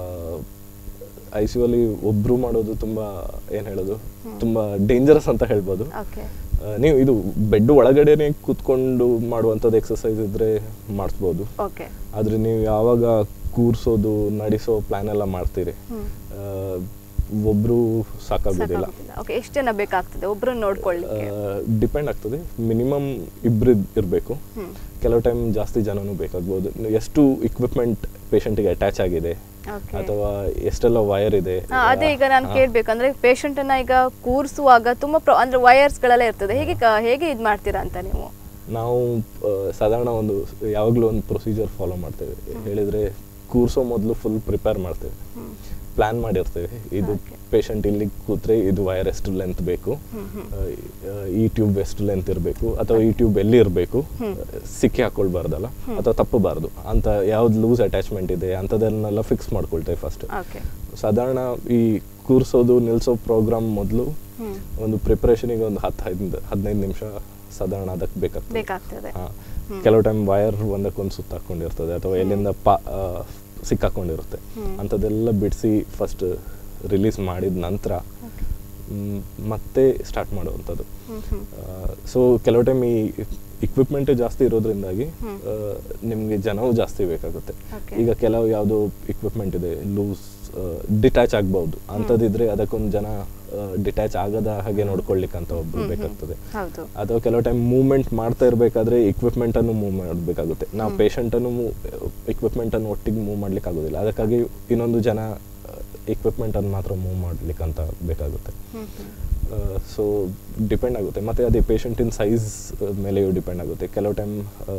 ಐ ಸಿ ಅಲ್ಲಿ ಒಬ್ರು ಮಾಡೋದು ತುಂಬಾ ಏನ್ ಹೇಳೋದು ತುಂಬಾ ಡೇಂಜರಸ್ ಅಂತ ಹೇಳ್ಬೋದು ಓಕೆ ಆ, ನೀವು ಇದು ಬೆಡ್ ಒಳಗಡೆನೆ ಕೂತ್ಕೊಂಡು ಮಾಡುವಂಥದ್ದು ಎಕ್ಸಸೈಸ್ ಇದ್ರೆ ಮಾಡಿಸ್ಬೋದು ಓಕೆ ಆದ್ರೆ ನೀವು ಯಾವಾಗ ಕೂರ್ಸೋದು ನಡೆಸೋ ಪ್ಲಾನ್ ಎಲ್ಲ ಮಾಡ್ತೀರಿ ಹ್ಮ್. ಆ, ಒಬ್ರು ಸಾಕಾಗೋದಿಲ್ಲ ಸಾಕಾಗೋದಿಲ್ಲ ಓಕೆ ಎಷ್ಟು ಜನ ಬೇಕಾಗ್ತದೆ ಒಬ್ರನ್ನ ನೋಡ್ಕೊಳ್ಳಿಕ್ಕೆ ಡಿಪೆಂಡ್ ಆಗ್ತದೆ ಮಿನಿಮಮ್ ಇಬ್ರು ಇರಬೇಕು ಹ್ಮ್. ಕೆಲವು ಟೈಮ್ ಜಾಸ್ತಿ ಜನನೂ ಬೇಕಾಗ್ಬೋದು ಎಷ್ಟು ಇಕ್ವಿಪ್ಮೆಂಟ್ ಪೇಷಂಟಿಗೆ ಅಟ್ಯಾಚ್ ಆಗಿದೆ Okay. ಅಥವಾ ಎಷ್ಟೆಲ್ಲ ವೈರ್ ಇದೆ ಹಾ, ಅದೇ ಈಗ ನಾನು ಕೇಳ್ಬೇಕಂದ್ರೆ ಪೇಷಂಟ್ ಅನ್ನ ಈಗ ಕೂರಿಸುವಾಗ ತುಂಬಾ ಪ್ರ- ಅಂದ್ರೆ ವೈರ್ಸ್ ಗಳೆಲ್ಲ ಇರ್ತದೆ ಹೇಗೆ ಕ- ಹೇಗೆ ಇದು ಮಾಡ್ತೀರಾ ಅಂತ ನೀವು ನಾವು ಆ, ಸಾಧಾರಣ ಒಂದು ಯಾವಾಗಲೂ ಒಂದು ಪ್ರೊಸೀಜರ್ ಫಾಲೋ ಮಾಡ್ತೇವೆ ಹೇಳಿದ್ರೆ ಕೂರ್ಸೋ ಮೊದಲು ಫುಲ್ ಪ್ರಿಪೇರ್ ಮಾಡ್ತೇವೆ ಪ್ಲಾನ್ ಮಾಡಿರ್ತೇವೆ ಇದು Okay. ಪೇಷಂಟ್ ಇಲ್ಲಿ ಕೂತ್ರೆ ಇದು ವೈರ್ ಎಷ್ಟು ಲೆಂತ್ ಬೇಕು ಆ, ಈ ಟ್ಯೂಬ್ ಎಷ್ಟು ಲೆಂತ್ ಇರಬೇಕು ಅಥವಾ ಈ ಟ್ಯೂಬ್ ಎಲ್ಲಿ ಇರಬೇಕು ಸಿಕ್ಕಿ ಹಾಕೊಳ್ಬಾರ್ದಲ್ಲ ಅಥವಾ ತಪ್ಪಬಾರ್ದು ಅಂತ ಯಾವ್ದು ಲೂಸ್ ಅಟ್ಯಾಚ್ಮೆಂಟ್ ಇದೆ ಅಂಥದನ್ನೆಲ್ಲ ಫಿಕ್ಸ್ ಮಾಡ್ಕೊಳ್ತೇವೆ ಫಸ್ಟ್ ಓಕೆ ಸಾಧಾರಣ ಈ ಕೂರ್ಸೋದು ನಿಲ್ಸೋ ಪ್ರೋಗ್ರಾಮ್ ಮೊದಲು ಹ್ಮ್. ಒಂದು ಪ್ರಿಪ್ರೇಷನಿಗೆ ಒಂದು ಹತ್ತು ಹದಿನೈದು ಹದಿನೈದು ನಿಮಿಷ ಸಾಧಾರಣ ಅದಕ್ಕೆ ಬೇಕಾಗ್ತದೆ ಬೇಕಾಗ್ತದೆ ಹಾ. ಕೆಲವು ಟೈಮ್ ವೈರ್ ಒಂದಕ್ಕೊಂದು ಸುತ್ತಾಕೊಂಡಿರ್ತದೆ ಅಥವಾ ಎಲ್ಲಿಂದ ಪಾ ಆ, ಸಿಕ್ಕಾಕೊಂಡಿರುತ್ತೆ ಅಂಥದ್ದೆಲ್ಲ ಬಿಡಿಸಿ ಫಸ್ಟ್ ರಿಲೀಸ್ ಮಾಡಿದ ನಂತರ ಮ್, ಮತ್ತೆ ಸ್ಟಾರ್ಟ್ ಮಾಡುವಂಥದ್ದು ಹ್ಮ್ ಹ್ಮ್ ಸೊ ಕೆಲವು ಟೈಮ್ ಈ ಇಕ್ವಿಪ್ಮೆಂಟ್ ಜಾಸ್ತಿ ಇರೋದ್ರಿಂದಾಗಿ ನಿಮಗೆ ಜನವು ಜಾಸ್ತಿ ಬೇಕಾಗುತ್ತೆ Okay. ಈಗ ಕೆಲವು ಯಾವುದೋ ಇಕ್ವಿಪ್ಮೆಂಟ್ ಇದೆ ಲೂಸ್ ಡಿಟ್ಯಾಚ್ ಆಗ್ಬಹುದು ಅಂಥದ್ದಿದ್ರೆ ಅದಕ್ಕೊಂದು ಜನ ಡಿಟ್ಯಾಚ್ ಆಗದ ಹಾಗೆ ನೋಡ್ಕೊಳ್ಲಿಕ್ಕೆ ಅಂತ ಒಬ್ರು ಬೇಕಾಗ್ತದೆ ಹೌದು ಅಥವಾ ಕೆಲವು ಟೈಮ್ ಮೂವ್ಮೆಂಟ್ ಮಾಡ್ತಾ ಇರಬೇಕಾದ್ರೆ ಇಕ್ವಿಪ್ಮೆಂಟ್ ಅನ್ನು ಮೂವ್ ಮಾಡಬೇಕಾಗುತ್ತೆ ನಾವು ಪೇಷಂಟ್ ಅನ್ನು ಇಕ್ವಿಪ್ಮೆಂಟ್ ಅನ್ನು ಒಟ್ಟಿಗೆ ಮೂವ್ ಮಾಡ್ಲಿಕ್ಕೆ ಆಗೋದಿಲ್ಲ ಅದಕ್ಕಾಗಿ ಇನ್ನೊಂದು ಜನ ಇಕ್ವಿಪ್ಮೆಂಟ್ ಅನ್ನು ಮಾತ್ರ ಮೂವ್ ಮಾಡ್ಲಿಕ್ಕೆ ಅಂತ ಬೇಕಾಗುತ್ತೆ ಹ್ಮ್ ಹ್ಮ್ ಸೊ ಡಿಪೆಂಡ್ ಆಗುತ್ತೆ ಮತ್ತೆ ಅದೇ ಪೇಷಂಟಿನ ಸೈಜ್ ಮೇಲೆಯೂ ಡಿಪೆಂಡ್ ಆಗುತ್ತೆ ಕೆಲವು ಟೈಮ್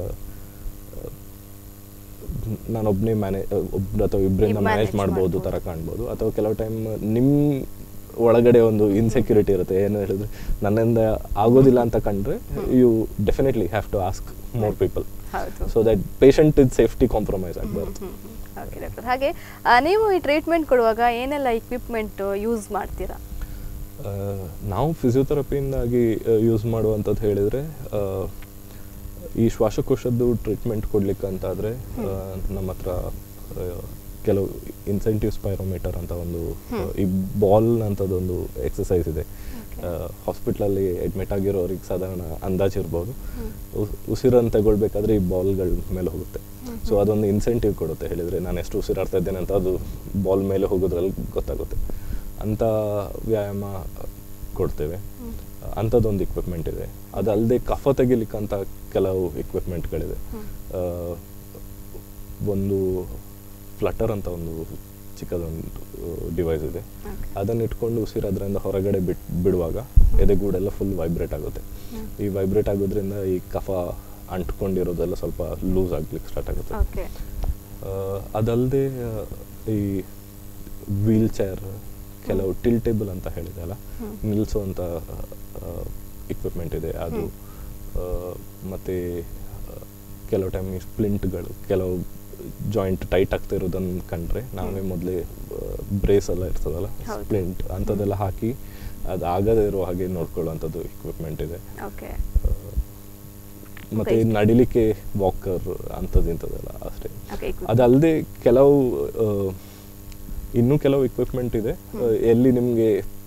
ನಾನೊಬ್ಬನೇ ಮ್ಯಾನೇಜ್ ಒಬ್ಬ ಅಥವಾ ಇಬ್ಬರಿಂದ ಇಬ್ಬ್ ಮ್ಯಾನೇಜ್ manage ಮಾಡ್ಬೋದು ಮಾಡ್ಬೋದು. ಥರ ಕಾಣ್ಬೋದು ಅಥವಾ ಕೆಲವು ಟೈಮ್ ನಿಮ್ಮ ಒಳಗಡೆ ಒಂದು ಇನ್ಸೆಕ್ಯೂರಿಟಿ ಇರುತ್ತೆ ಏನು ಹೇಳಿದ್ರೆ ನನ್ನಿಂದ ಆಗೋದಿಲ್ಲ ಅಂತ ಕಂಡ್ರೆ you definitely have to ask more people ಹೌದು ಸೊ ದಟ್ ಪೇಷಂಟ್ ಇದ್ ಸೇಫ್ಟಿ ಕಾಂಪ್ರಮೈಸ್ ಆಗಬಾರ್ದು ಓಕೆ ಡಾಕ್ಟರ್ ಹಾಗೆ ಆ, ನೀವು ಈ ಟ್ರೀಟ್ಮೆಂಟ್ ಕೊಡುವಾಗ ಏನೆಲ್ಲ ಇಕ್ವಿಪ್ಮೆಂಟ್ ಯೂಸ್ ಮಾಡ್ತೀರಾ ಆ, ನಾವು ಫಿಸಿಯೋಥೆರಪಿಯಿಂದಾಗಿ ಯೂಸ್ ಮಾಡುವಂಥದ್ದು ಹೇಳಿದರೆ ಈ ಶ್ವಾಸಕೋಶದ್ದು ಟ್ರೀಟ್ಮೆಂಟ್ ಕೊಡ್ಲಿಕ್ಕೆ ಅಂತಾದರೆ ನಮ್ಮ ಹತ್ರ ಆ, ಕೆಲವು ಇನ್ಸೆಂಟಿವ್ ಸ್ಪೈರೋಮೀಟರ್ ಅಂತ ಒಂದು ಆ, ಈ ಬಾಲ್ ಅಂತದೊಂದು ಎಕ್ಸಸೈಸ್ ಇದೆ ಹಾಸ್ಪಿಟ್ಲಲ್ಲಿ ಅಡ್ಮಿಟ್ ಆಗಿರೋರಿಗೆ ಸಾಧಾರಣ ಅಂದಾಜು ಇರ್ಬೋದು ಉ- ಉಸಿರನ್ನು ತಗೊಳ್ಬೇಕಾದ್ರೆ ಈ ಬಾಲ್ಗಳ ಮೇಲೆ ಹೋಗುತ್ತೆ ಸೊ ಅದೊಂದು ಇನ್ಸೆಂಟಿವ್ ಕೊಡುತ್ತೆ ಹೇಳಿದರೆ ನಾನು ಎಷ್ಟು ಉಸಿರಾಡ್ತಾ ಇದ್ದೇನೆ ಅಂತ ಅದು ಬಾಲ್ ಮೇಲೆ ಹೋಗೋದ್ರಲ್ಲಿ ಗೊತ್ತಾಗುತ್ತೆ ಅಂಥ ವ್ಯಾಯಾಮ ಕೊಡ್ತೇವೆ ಅಂಥದ್ದೊಂದು ಇಕ್ವಿಪ್ಮೆಂಟ್ ಇದೆ ಅದಲ್ಲದೆ ಕಫ ತೆಗಿಲಿಕ್ಕಂತ ಕೆಲವು ಇಕ್ವಿಪ್ಮೆಂಟ್ಗಳಿದೆ ಆ, ಒಂದು ಫ್ಲಟರ್ ಅಂತ ಒಂದು ಚಿಕ್ಕದೊಂದು ಡಿವೈಸ್ ಇದೆ ಅದನ್ನ ಇಟ್ಕೊಂಡು ಉಸಿರು ಅದರಿಂದ ಹೊರಗಡೆ ಬಿಟ್ ಬಿಡುವಾಗ ಎದೆಗೂಡೆಲ್ಲ ಫುಲ್ ವೈಬ್ರೇಟ್ ಆಗುತ್ತೆ ಈ ವೈಬ್ರೇಟ್ ಆಗೋದ್ರಿಂದ ಈ ಕಫ ಅಂಟ್ಕೊಂಡಿರೋದೆಲ್ಲ ಸ್ವಲ್ಪ ಲೂಸ್ ಆಗ್ಲಿಕ್ಕೆ ಸ್ಟಾರ್ಟ್ ಆಗುತ್ತೆ ಓಕೆ ಅದಲ್ಲದೆ ಈ ವೀಲ್ ಚೇರ್ ಕೆಲವು ಟಿಲ್ ಟೇಬಲ್ ಅಂತ ಹೇಳಿದೆ ಅಲ್ಲ ನಿಲ್ಲಿಸುವಂಥ ಇಕ್ವಿಪ್ಮೆಂಟ್ ಇದೆ ಅದು ಆ, ಮತ್ತೆ ಆ, ಕೆಲವು ಟೈಮ್ ಈ ಸ್ಪ್ಲಿಂಟ್ಗಳು ಕೆಲವು ಜಾಯಿಂಟ್ ಟೈಟ್ ಆಗ್ತಾ ಇರೋದನ್ನು ಕಂಡ್ರೆ ನಾವೇ ಮೊದಲೇ ಬ್ರೇಸ್ ಎಲ್ಲ ಇರ್ತದಲ್ಲ ಹೌದು. ಸ್ಪ್ಲಿಂಟ್ ಅಂಥದ್ದೆಲ್ಲ ಹಾಕಿ ಅದು ಆಗದೇ ಇರೋ ಹಾಗೆ ನೋಡ್ಕೊಳ್ಳುವಂಥದ್ದು ಇಕ್ವಿಪ್ಮೆಂಟ್ ಇದೆ ಓಕೆ ಆ, ಮತ್ತೆ ಇಷ್ಟು. ನಡಿಲಿಕ್ಕೆ ವಾಕರ್ ಅಂಥದ್ದು ಇಂಥದ್ದೆಲ್ಲ ಅಷ್ಟೇ ಓಕೆ ಅದಲ್ಲದೆ ಕೆಲವು ಆ, ಇನ್ನೂ ಕೆಲವು ಇಕ್ವಿಪ್ಮೆಂಟ್ ಇದೆ ಆ, ಎಲ್ಲಿ ನಿಮಗೆ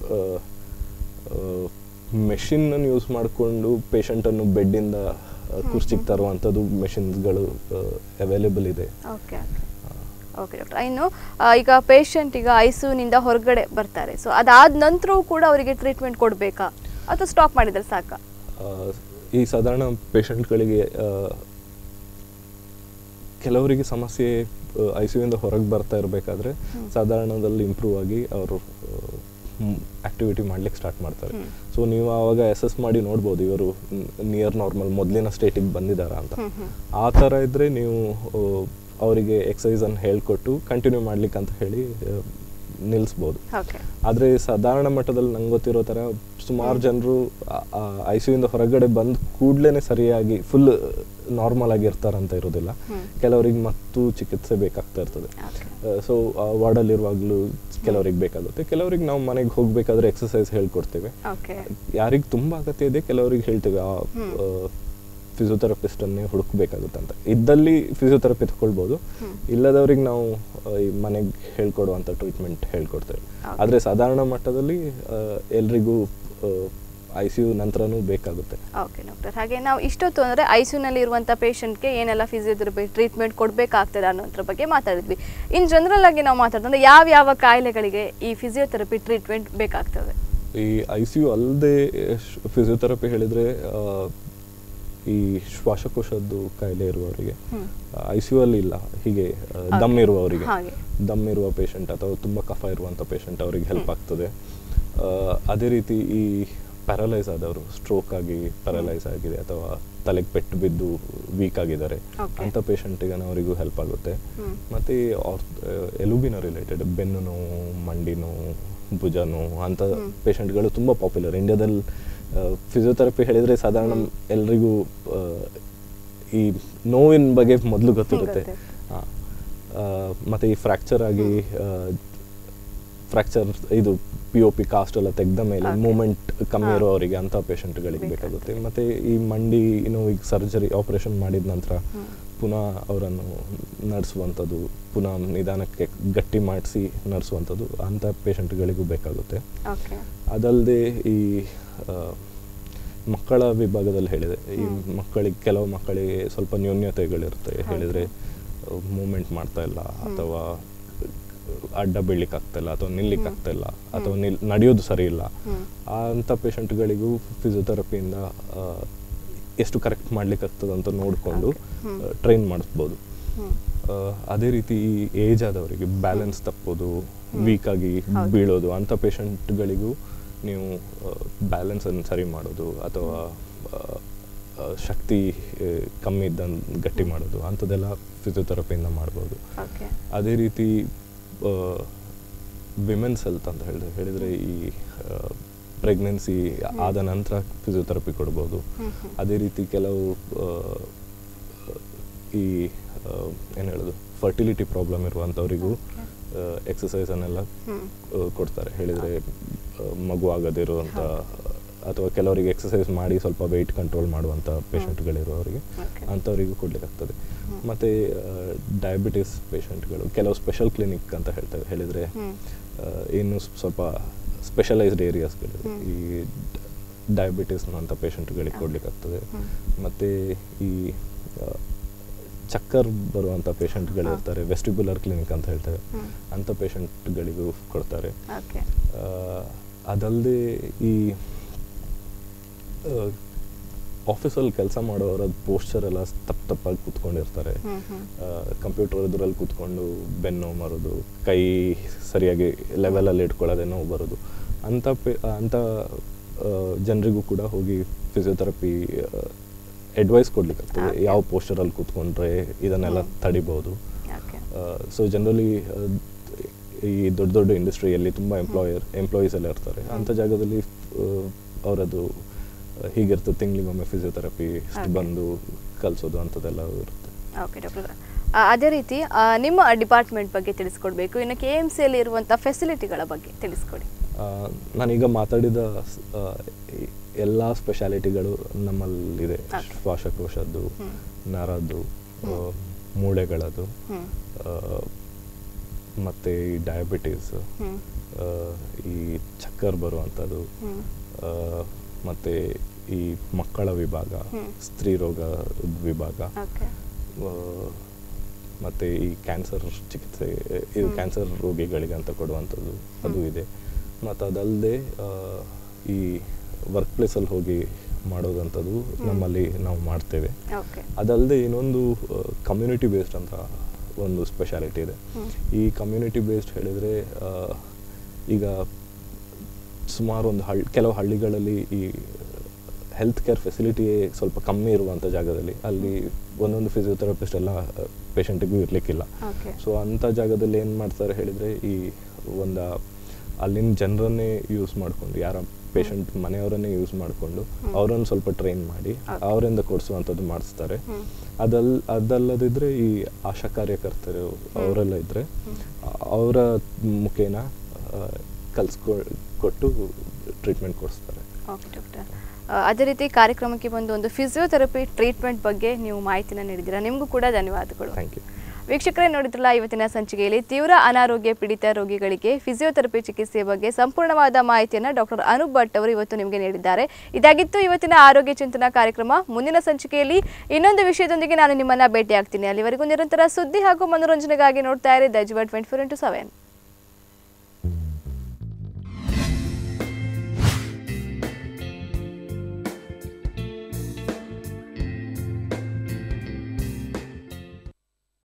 ಮೆಷಿನನ್ನು ಯೂಸ್ ಮಾಡಿಕೊಂಡು ಪೇಷಂಟನ್ನು ಬೆಡ್ಡಿಂದ ಕುರ್ಚಿಗೆ ತರುವಂಥದ್ದು ಮೆಷಿನ್ಸ್ಗಳು ಅವೈಲೇಬಲ್ ಇದೆ ಓಕೆ ಓಕೆ ಡಾಕ್ಟರ್ ಇನ್ನು ಆ, ಈಗ ಪೇಷಂಟ್ ಈಗ ಐಸಿಯುನಿಂದ ಹೊರಗಡೆ ಬರ್ತಾರೆ ಸೊ ಅದಾದ ನಂತರವೂ ಕೂಡ ಅವರಿಗೆ ಟ್ರೀಟ್ಮೆಂಟ್ ಕೊಡಬೇಕಾ ಅಥವಾ ಸ್ಟಾಪ್ ಮಾಡಿದ್ರೆ ಸಾಕಾ ಆ, ಈ ಸಾಧಾರಣ ಪೇಷಂಟ್ಗಳಿಗೆ ಕೆಲವರಿಗೆ ಸಮಸ್ಯೆ ಐ ಸಿ ಯುಯಿಂದ ಹೊರಗೆ ಬರ್ತಾ ಇರಬೇಕಾದ್ರೆ ಸಾಧಾರಣದಲ್ಲಿ ಇಂಪ್ರೂವ್ ಆಗಿ ಅವರು ಆಕ್ಟಿವಿಟಿ ಮಾಡ್ಲಿಕ್ಕೆ ಸ್ಟಾರ್ಟ್ ಮಾಡ್ತಾರೆ ಸೊ ನೀವು ಆವಾಗ ಎಸ್ ಮಾಡಿ ನೋಡ್ಬೋದು ಇವರು ನಿಯರ್ ನಾರ್ಮಲ್ ಮೊದಲಿನ ಸ್ಟೇಟಿಗೆ ಬಂದಿದ್ದಾರಾ ಅಂತ ಆ ಥರ ಇದ್ದರೆ ನೀವು ಆ, ಅವರಿಗೆ ಎಕ್ಸಸೈಸನ್ನು ಹೇಳ್ಕೊಟ್ಟು ಕಂಟಿನ್ಯೂ ಮಾಡ್ಲಿಕ್ಕೆ ಅಂತ ಹೇಳಿ ಆ, ನಿಲ್ಲಿಸ್ಬೋದು ಓಕೆ ಆದರೆ ಸಾಧಾರಣ ಮಟ್ಟದಲ್ಲಿ ನಂಗೆ ಗೊತ್ತಿರೋ ಥರ ಸುಮಾರು ಜನರು ಐ ಸಿ ಇಂದ ಹೊರಗಡೆ ಬಂದು ಕೂಡಲೇ ಸರಿಯಾಗಿ ಫುಲ್ ನಾರ್ಮಲ್ ಆಗಿ ಇರ್ತಾರಂತ ಇರೋದಿಲ್ಲ ಕೆಲವರಿಗೆ ಮತ್ತು ಚಿಕಿತ್ಸೆ ಬೇಕಾಗ್ತಾ ಇರ್ತದೆ ಸೊ ವಾರ್ಡಲ್ಲಿರುವಾಗಲೂ ಕೆಲವರಿಗೆ ಬೇಕಾಗುತ್ತೆ ಕೆಲವರಿಗೆ ನಾವು ಮನೆಗೆ ಹೋಗಬೇಕಾದ್ರೆ ಎಕ್ಸಸೈಸ್ ಹೇಳ್ಕೊಡ್ತೇವೆ ಓಕೆ ಯಾರಿಗೆ ತುಂಬ ಅಗತ್ಯ ಇದೆ ಕೆಲವರಿಗೆ ಹೇಳ್ತೇವೆ ಆ ಫಿಸಿಯೋಥೆರಪಿಸ್ಟನ್ನೇ ಹುಡುಕ್ಬೇಕಾಗುತ್ತೆ ಅಂತ ಇದ್ದಲ್ಲಿ ಫಿಸಿಯೋಥೆರಪಿ ತಗೊಳ್ಬೋದು ಇಲ್ಲದವ್ರಿಗೆ ನಾವು ಆ, ಈ ಮನೆಗೆ ಹೇಳ್ಕೊಡುವಂಥ ಟ್ರೀಟ್ಮೆಂಟ್ ಹೇಳ್ಕೊಡ್ತೇವೆ ಆದರೆ ಸಾಧಾರಣ ಮಟ್ಟದಲ್ಲಿ ಆ, ಎಲ್ರಿಗೂ ಐ ಸಿ ಯು ನಂತರನೂ ಬೇಕಾಗುತ್ತೆ ಓಕೆ ಡಾಕ್ಟರ್ ಹಾಗೆ ನಾವು ಇಷ್ಟೊತ್ತು ಅಂದರೆ ಐಸಿಯುನಲ್ಲಿ ಇರುವಂಥ ಪೇಷಂಟ್ಗೆ ಏನೆಲ್ಲ ಫಿಸಿಯೋಥೆರಪಿ ಟ್ರೀಟ್ಮೆಂಟ್ ಕೊಡಬೇಕಾಗ್ತದೆ ಅನ್ನೋದ್ರ ಬಗ್ಗೆ ಮಾತಾಡಿದ್ವಿ ಇನ್ನು ಜನರಲ್ ಆಗಿ ನಾವು ಮಾತಾಡೋದ್ರೆ ಯಾವ ಯಾವ ಕಾಯಿಲೆಗಳಿಗೆ ಈ ಫಿಸಿಯೋಥೆರಪಿ ಟ್ರೀಟ್ಮೆಂಟ್ ಬೇಕಾಗ್ತದೆ ಈ ಐ ಸಿ ಯು ಅಲ್ಲದೆ ಫಿಸಿಯೋಥೆರಪಿ ಹೇಳಿದರೆ ಈ ಶ್ವಾಸಕೋಶದ್ದು ಕಾಯಿಲೆ ಇರುವವರಿಗೆ ಐ ಸಿ ಯು ಅಲ್ಲಿ ಇಲ್ಲ ಹೀಗೆ ಆ, ದಮ್ ಇರುವವರಿಗೆ ಹಾಗೆ. ದಮ್ ಇರುವ ಪೇಷಂಟ್ ಅಥವಾ ತುಂಬ ಕಫ ಇರುವಂಥ ಪೇಷಂಟ್ ಅವರಿಗೆ ಹೆಲ್ಪ್ ಆಗ್ತದೆ ಆ, ಅದೇ ರೀತಿ ಈ ಪ್ಯಾರಲೈಸ್ ಆದವರು ಸ್ಟ್ರೋಕ್ ಆಗಿ ಪ್ಯಾರಲೈಸ್ ಆಗಿದೆ ಅಥವಾ ತಲೆಗೆ ಪೆಟ್ಟು ಬಿದ್ದು ವೀಕ್ ಆಗಿದ್ದಾರೆ Okay. ಅಂಥ ಪೇಷಂಟಿಗೆ ಅವರಿಗೂ ಹೆಲ್ಪ್ ಆಗುತ್ತೆ ಮತ್ತು ಎಲುಬಿನ ರಿಲೇಟೆಡ್ ಬೆನ್ನು ನೋವು ಮಂಡಿ ನೋವು ಭುಜ ನೋವು ಅಂಥ ಪೇಷಂಟ್ಗಳು ತುಂಬ ಪಾಪ್ಯುಲರ್ ಇಂಡಿಯಾದಲ್ಲಿ ಫಿಸಿಯೋಥೆರಪಿ ಹೇಳಿದರೆ ಸಾಧಾರಣ ಎಲ್ರಿಗೂ ಆ, ಈ ನೋವಿನ ಬಗ್ಗೆ ಮೊದಲು ಗೊತ್ತಿರುತ್ತೆ ಗೊತ್ತಿರುತ್ತೆ. ಆ, ಆ, ಮತ್ತೆ ಈ ಫ್ರ್ಯಾಕ್ಚರ್ ಆಗಿ ಫ್ರ್ಯಾಕ್ಚರ್ ಇದು ಪಿ ಒ ಪಿ ಕಾಸ್ಟ್ ಎಲ್ಲ ತೆಗೆದ ಮೇಲೆ Okay. ಮೂಮೆಂಟ್ ಕಮ್ಮಿ ಹಾ. ಇರೋವರಿಗೆ ಅಂಥ ಪೇಷಂಟ್ಗಳಿಗೆ ಬೇಕಾಗುತ್ತೆ ಮತ್ತೆ ಈ ಮಂಡಿ ನೋವಿಗೆ ಸರ್ಜರಿ ಆಪರೇಷನ್ ಮಾಡಿದ ನಂತರ ಪುನಃ ಅವರನ್ನು ನಡೆಸುವಂಥದ್ದು ಪುನಃ ನಿಧಾನಕ್ಕೆ ಗಟ್ಟಿ ಮಾಡಿಸಿ ನಡೆಸುವಂಥದ್ದು ಅಂಥ ಪೇಷಂಟ್ಗಳಿಗೂ ಬೇಕಾಗುತ್ತೆ ಓಕೆ ಅದಲ್ಲದೆ ಈ ಆ, ಮಕ್ಕಳ ವಿಭಾಗದಲ್ಲಿ ಹೇಳಿದೆ ಈ ಮಕ್ಕಳಿಗೆ ಕೆಲವು ಮಕ್ಕಳಿಗೆ ಸ್ವಲ್ಪ ನ್ಯೂನ್ಯತೆಗಳಿರುತ್ತೆ ಹೇಳಿದರೆ ಮೂಮೆಂಟ್ ಮಾಡ್ತಾ ಇಲ್ಲ ಅಥವಾ ಅಡ್ಡ ಬೀಳ್ಲಿಕ್ಕೆ ಆಗ್ತಾ ಇಲ್ಲ ಅಥವಾ ನಿಲ್ಲಿಕ್ಕೆ ಆಗ್ತಾ ಇಲ್ಲ ಅಥವಾ ನಿಲ್ ನಡೆಯೋದು ಸರಿ ಇಲ್ಲ ಆ ಅಂಥ ಪೇಷಂಟ್ಗಳಿಗೂ ಫಿಸಿಯೋಥೆರಪಿಯಿಂದ ಎಷ್ಟು ಕರೆಕ್ಟ್ ಮಾಡ್ಲಿಕ್ಕೆ ಆಗ್ತದೆ ಅಂತ ನೋಡಿಕೊಂಡು ಟ್ರೈನ್ ಮಾಡಿಸ್ಬೋದು ಆ, ಅದೇ ರೀತಿ ಈ ಏಜ್ ಆದವರಿಗೆ ಬ್ಯಾಲೆನ್ಸ್ ತಪ್ಪೋದು ವೀಕ್ ಆಗಿ ಬೀಳೋದು ಅಂಥ ಪೇಷಂಟ್ಗಳಿಗೂ ನೀವು ಬ್ಯಾಲೆನ್ಸನ್ನು ಸರಿ ಮಾಡೋದು ಅಥವಾ ಆ, ಆ, ಶಕ್ತಿ ಆ, ಕಮ್ಮಿ ಇದ್ದಂಗೆ ಗಟ್ಟಿ ಮಾಡೋದು ಅಂಥದ್ದೆಲ್ಲ ಫಿಸಿಯೋಥೆರಪಿಯಿಂದ ಮಾಡ್ಬೋದು ಓಕೆ ಅದೇ ರೀತಿ ವಿಮೆನ್ಸ್ ಹೆಲ್ತ್ ಅಂತ ಹೇಳಿದ್ರೆ ಹೇಳಿದರೆ ಈ ಪ್ರೆಗ್ನೆನ್ಸಿ ಆದ ನಂತರ ಫಿಸಿಯೋಥೆರಪಿ ಕೊಡ್ಬೋದು ಅದೇ ರೀತಿ ಕೆಲವು ಆ, ಈ ಏನು ಹೇಳೋದು ಫರ್ಟಿಲಿಟಿ ಪ್ರಾಬ್ಲಮ್ ಇರುವಂಥವರಿಗೂ ಎಕ್ಸಸೈಸನ್ನೆಲ್ಲ ಕೊಡ್ತಾರೆ ಹೇಳಿದರೆ ಮಗು ಆಗದಿರುವಂಥ ಅಥವಾ ಕೆಲವರಿಗೆ ಎಕ್ಸಸೈಸ್ ಮಾಡಿ ಸ್ವಲ್ಪ ವೆಯ್ಟ್ ಕಂಟ್ರೋಲ್ ಮಾಡುವಂಥ ಪೇಷಂಟ್ಗಳಿರುವವರಿಗೆ Okay. ಅಂಥವರಿಗೂ ಕೊಡ್ಲಿಕ್ಕಾಗ್ತದೆ ಮತ್ತು ಡಯಾಬಿಟಿಸ್ ಪೇಷಂಟ್ಗಳು ಕೆಲವು ಸ್ಪೆಷಲ್ ಕ್ಲಿನಿಕ್ ಅಂತ ಹೇಳ್ತೇವೆ ಹೇಳಿದರೆ ಇನ್ನು ಸ್- ಸ್ವಲ್ಪ ಸ್ಪೆಷಲೈಸ್ಡ್ ಏರಿಯಾಸ್ಗಳಿದೆ ಈ ಡಯಾಬಿಟಿಸ್ ಅಂತ ಪೇಷಂಟ್ಗಳಿಗೆ ಕೊಡ್ಲಿಕ್ಕಾಗ್ತದೆ ಮತ್ತು ಈ ಆ, ಚಕ್ಕರ್ ಬರುವಂಥ ಪೇಷಂಟ್ಗಳಿರ್ತಾರೆ ವೆಸ್ಟಿಬ್ಯುಲರ್ ಕ್ಲಿನಿಕ್ ಅಂತ ಹೇಳ್ತೇವೆ ಅಂಥ ಪೇಷಂಟ್ಗಳಿಗೂ ಕೊಡ್ತಾರೆ ಓಕೆ ಅದಲ್ಲದೆ ಈ ಆಫೀಸಲ್ಲಿ ಕೆಲಸ ಮಾಡೋರ ಪೋಸ್ಚರ್ ಎಲ್ಲ ತಪ್ಪು ತಪ್ಪಾಗಿ ಕೂತ್ಕೊಂಡಿರ್ತಾರೆ ಕಂಪ್ಯೂಟರ್ ಎದುರಲ್ಲಿ ಕೂತ್ಕೊಂಡು ಬೆನ್ನು ಮರೋದು ಕೈ ಸರಿಯಾಗಿ ಲೆವೆಲಲ್ಲಿ ಇಟ್ಕೊಳ್ಳೋದೇ ನೋವು ಬರೋದು ಅಂಥ ಪೇ ಅಂಥ ಜನರಿಗೂ ಕೂಡ ಹೋಗಿ ಫಿಸಿಯೋಥೆರಪಿ ಅಡ್ವೈಸ್ ಕೊಡ್ಲಿಕ್ಕಾಗ್ತದೆ ಯಾವ ಪೋಸ್ಚರಲ್ಲಿ ಕೂತ್ಕೊಂಡ್ರೆ ಇದನ್ನೆಲ್ಲ ತಡಿಬೋದು ಓಕೆ ಸೊ ಜನರಲಿ ಈ ದೊಡ್ಡ ದೊಡ್ಡ ಇಂಡಸ್ಟ್ರಿಯಲ್ಲಿ ತುಂಬ ಎಂಪ್ಲಾಯರ್ ಎಂಪ್ಲಾಯೀಸ್ ಎಲ್ಲ ಇರ್ತಾರೆ ಅಂಥ ಜಾಗದಲ್ಲಿ ಅವರದು ಹೀಗಿರ್ತದೆ ತಿಂಗಳಿಗೊಮ್ಮೆ ಫಿಸಿಯೋಥೆರಪಿ Okay. ಬಂದು ಕಲಿಸೋದು ಅಂಥದ್ದೆಲ್ಲ ಇರುತ್ತೆ ಓಕೆ ಡಾಕ್ಟರ್ ಅದೇ ರೀತಿ ಆ, ನಿಮ್ಮ ಡಿಪಾರ್ಟ್ಮೆಂಟ್ ಬಗ್ಗೆ ತಿಳಿಸ್ಕೊಡ್ಬೇಕು ಇನ್ನು ಕೆ ಎಮ್ ಸಿಯಲ್ಲಿ ಇರುವಂಥ ಫೆಸಿಲಿಟಿಗಳ ಬಗ್ಗೆ ತಿಳಿಸ್ಕೊಡಿ ಆ, ನಾನೀಗ ಮಾತಾಡಿದ ಎಲ್ಲ ಸ್ಪೆಷಾಲಿಟಿಗಳು ನಮ್ಮಲ್ಲಿದೆ Okay. ಶ್ವಾಸಕೋಶದ್ದು ಹ್ಮ್. ನರದ್ದು ಆ, ಮೂಳೆಗಳದ್ದು ಹ್ಮ್. ಆ, ಮತ್ತೆ ಈ ಡಯಾಬಿಟೀಸ್ ಹ್ಮ್. ಈ ಚಕ್ಕರ್ ಬರುವಂಥದ್ದು ಹ್ಮ್. ಆ, ಮತ್ತೆ ಈ ಮಕ್ಕಳ ವಿಭಾಗ ಹ್ಮ್. ಸ್ತ್ರೀ ರೋಗ ವಿಭಾಗ ಓಕೆ ಆ, ಮತ್ತೆ ಈ ಕ್ಯಾನ್ಸರ್ ಚಿಕಿತ್ಸೆ ಇದು ಕ್ಯಾನ್ಸರ್ ರೋಗಿಗಳಿಗೆ ಅಂತ ಕೊಡುವಂಥದ್ದು ಅದು ಇದೆ ಮತ್ತು ಅದಲ್ಲದೆ ಈ ವರ್ಕ್ ಪ್ಲೇಸಲ್ಲಿ ಹೋಗಿ ಮಾಡೋದಂಥದ್ದು ನಮ್ಮಲ್ಲಿ ನಾವು ಮಾಡ್ತೇವೆ ಓಕೆ ಅದಲ್ಲದೆ ಇನ್ನೊಂದು ಕಮ್ಯುನಿಟಿ ಬೇಸ್ಡ್ ಅಂತ ಒಂದು ಸ್ಪೆಷಾಲಿಟಿ ಇದೆ ಈ ಕಮ್ಯುನಿಟಿ ಬೇಸ್ಡ್ ಹೇಳಿದರೆ ಈಗ ಸುಮಾರು ಒಂದು ಹಳ್ಳಿ ಕೆಲವು ಹಳ್ಳಿಗಳಲ್ಲಿ ಈ ಹೆಲ್ತ್ ಕೇರ್ ಫೆಸಿಲಿಟಿ ಸ್ವಲ್ಪ ಕಮ್ಮಿ ಇರುವಂಥ ಜಾಗದಲ್ಲಿ ಅಲ್ಲಿ ಒಂದೊಂದು ಫಿಸಿಯೋಥೆರಪಿಸ್ಟ್ ಎಲ್ಲ ಪೇಷಂಟಿಗೂ ಇರಲಿಕ್ಕಿಲ್ಲ ಓಕೆ ಸೊ ಅಂಥ ಜಾಗದಲ್ಲಿ ಏನು ಮಾಡ್ತಾರೆ ಹೇಳಿದರೆ ಈ ಒಂದು ಅಲ್ಲಿನ ಜನರನ್ನೇ ಯೂಸ್ ಮಾಡಿಕೊಂಡು ಯಾರ ಪೇಷಂಟ್ ಮನೆಯವರನ್ನೇ ಯೂಸ್ ಮಾಡಿಕೊಂಡು ಅವರನ್ನು ಸ್ವಲ್ಪ ಟ್ರೈನ್ ಮಾಡಿ ಅವರಿಂದ ಕೊಡಿಸುವಂಥದ್ದು ಮಾಡಿಸ್ತಾರೆ ಅದಲ್ ಅದಲ್ಲದಿದ್ದರೆ ಈ ಆಶಾ ಕಾರ್ಯಕರ್ತರು ಅವರೆಲ್ಲ ಇದ್ದರೆ ಅವರ ಮುಖೇನ ಕಲಿಸ್ಕೊ ಕೊಟ್ಟು ಟ್ರೀಟ್ಮೆಂಟ್ ಕೊಡಿಸ್ತಾರೆ ಓಕೆ ಡಾಕ್ಟರ್ ಆ, ಅದೇ ರೀತಿ ಕಾರ್ಯಕ್ರಮಕ್ಕೆ ಬಂದು ಒಂದು ಫಿಸಿಯೋಥೆರಪಿ ಟ್ರೀಟ್ಮೆಂಟ್ ಬಗ್ಗೆ ನೀವು ಮಾಹಿತಿನ ನೀಡಿದ್ದೀರಾ ನಿಮಗೂ ಕೂಡ ಧನ್ಯವಾದಗಳು ಥ್ಯಾಂಕ್ ಯು ವೀಕ್ಷಕರೇ ನೋಡಿದ್ರಲ್ಲ ಇವತ್ತಿನ ಸಂಚಿಕೆಯಲ್ಲಿ ತೀವ್ರ ಅನಾರೋಗ್ಯ ಪೀಡಿತ ರೋಗಿಗಳಿಗೆ ಫಿಸಿಯೋಥೆರಪಿ ಚಿಕಿತ್ಸೆಯ ಬಗ್ಗೆ ಸಂಪೂರ್ಣವಾದ ಮಾಹಿತಿಯನ್ನು ಡಾಕ್ಟರ್ ಅನೂಪ್ ಭಟ್ ಅವರು ಇವತ್ತು ನಿಮಗೆ ನೀಡಿದ್ದಾರೆ ಇದಾಗಿತ್ತು ಇವತ್ತಿನ ಆರೋಗ್ಯ ಚಿಂತನಾ ಕಾರ್ಯಕ್ರಮ ಮುಂದಿನ ಸಂಚಿಕೆಯಲ್ಲಿ ಇನ್ನೊಂದು ವಿಷಯದೊಂದಿಗೆ ನಾನು ನಿಮ್ಮನ್ನ ಭೇಟಿ ಆಗ್ತೀನಿ ಅಲ್ಲಿವರೆಗೂ ನಿರಂತರ ಸುದ್ದಿ ಹಾಗೂ ಮನೋರಂಜನೆಗಾಗಿ ನೋಡ್ತಾ ಇರಿ ದಜ್ವರ್ ಟ್ವೆಂಟಿ ಫೋರ್ ಇಂಟು ಸೆವೆನ್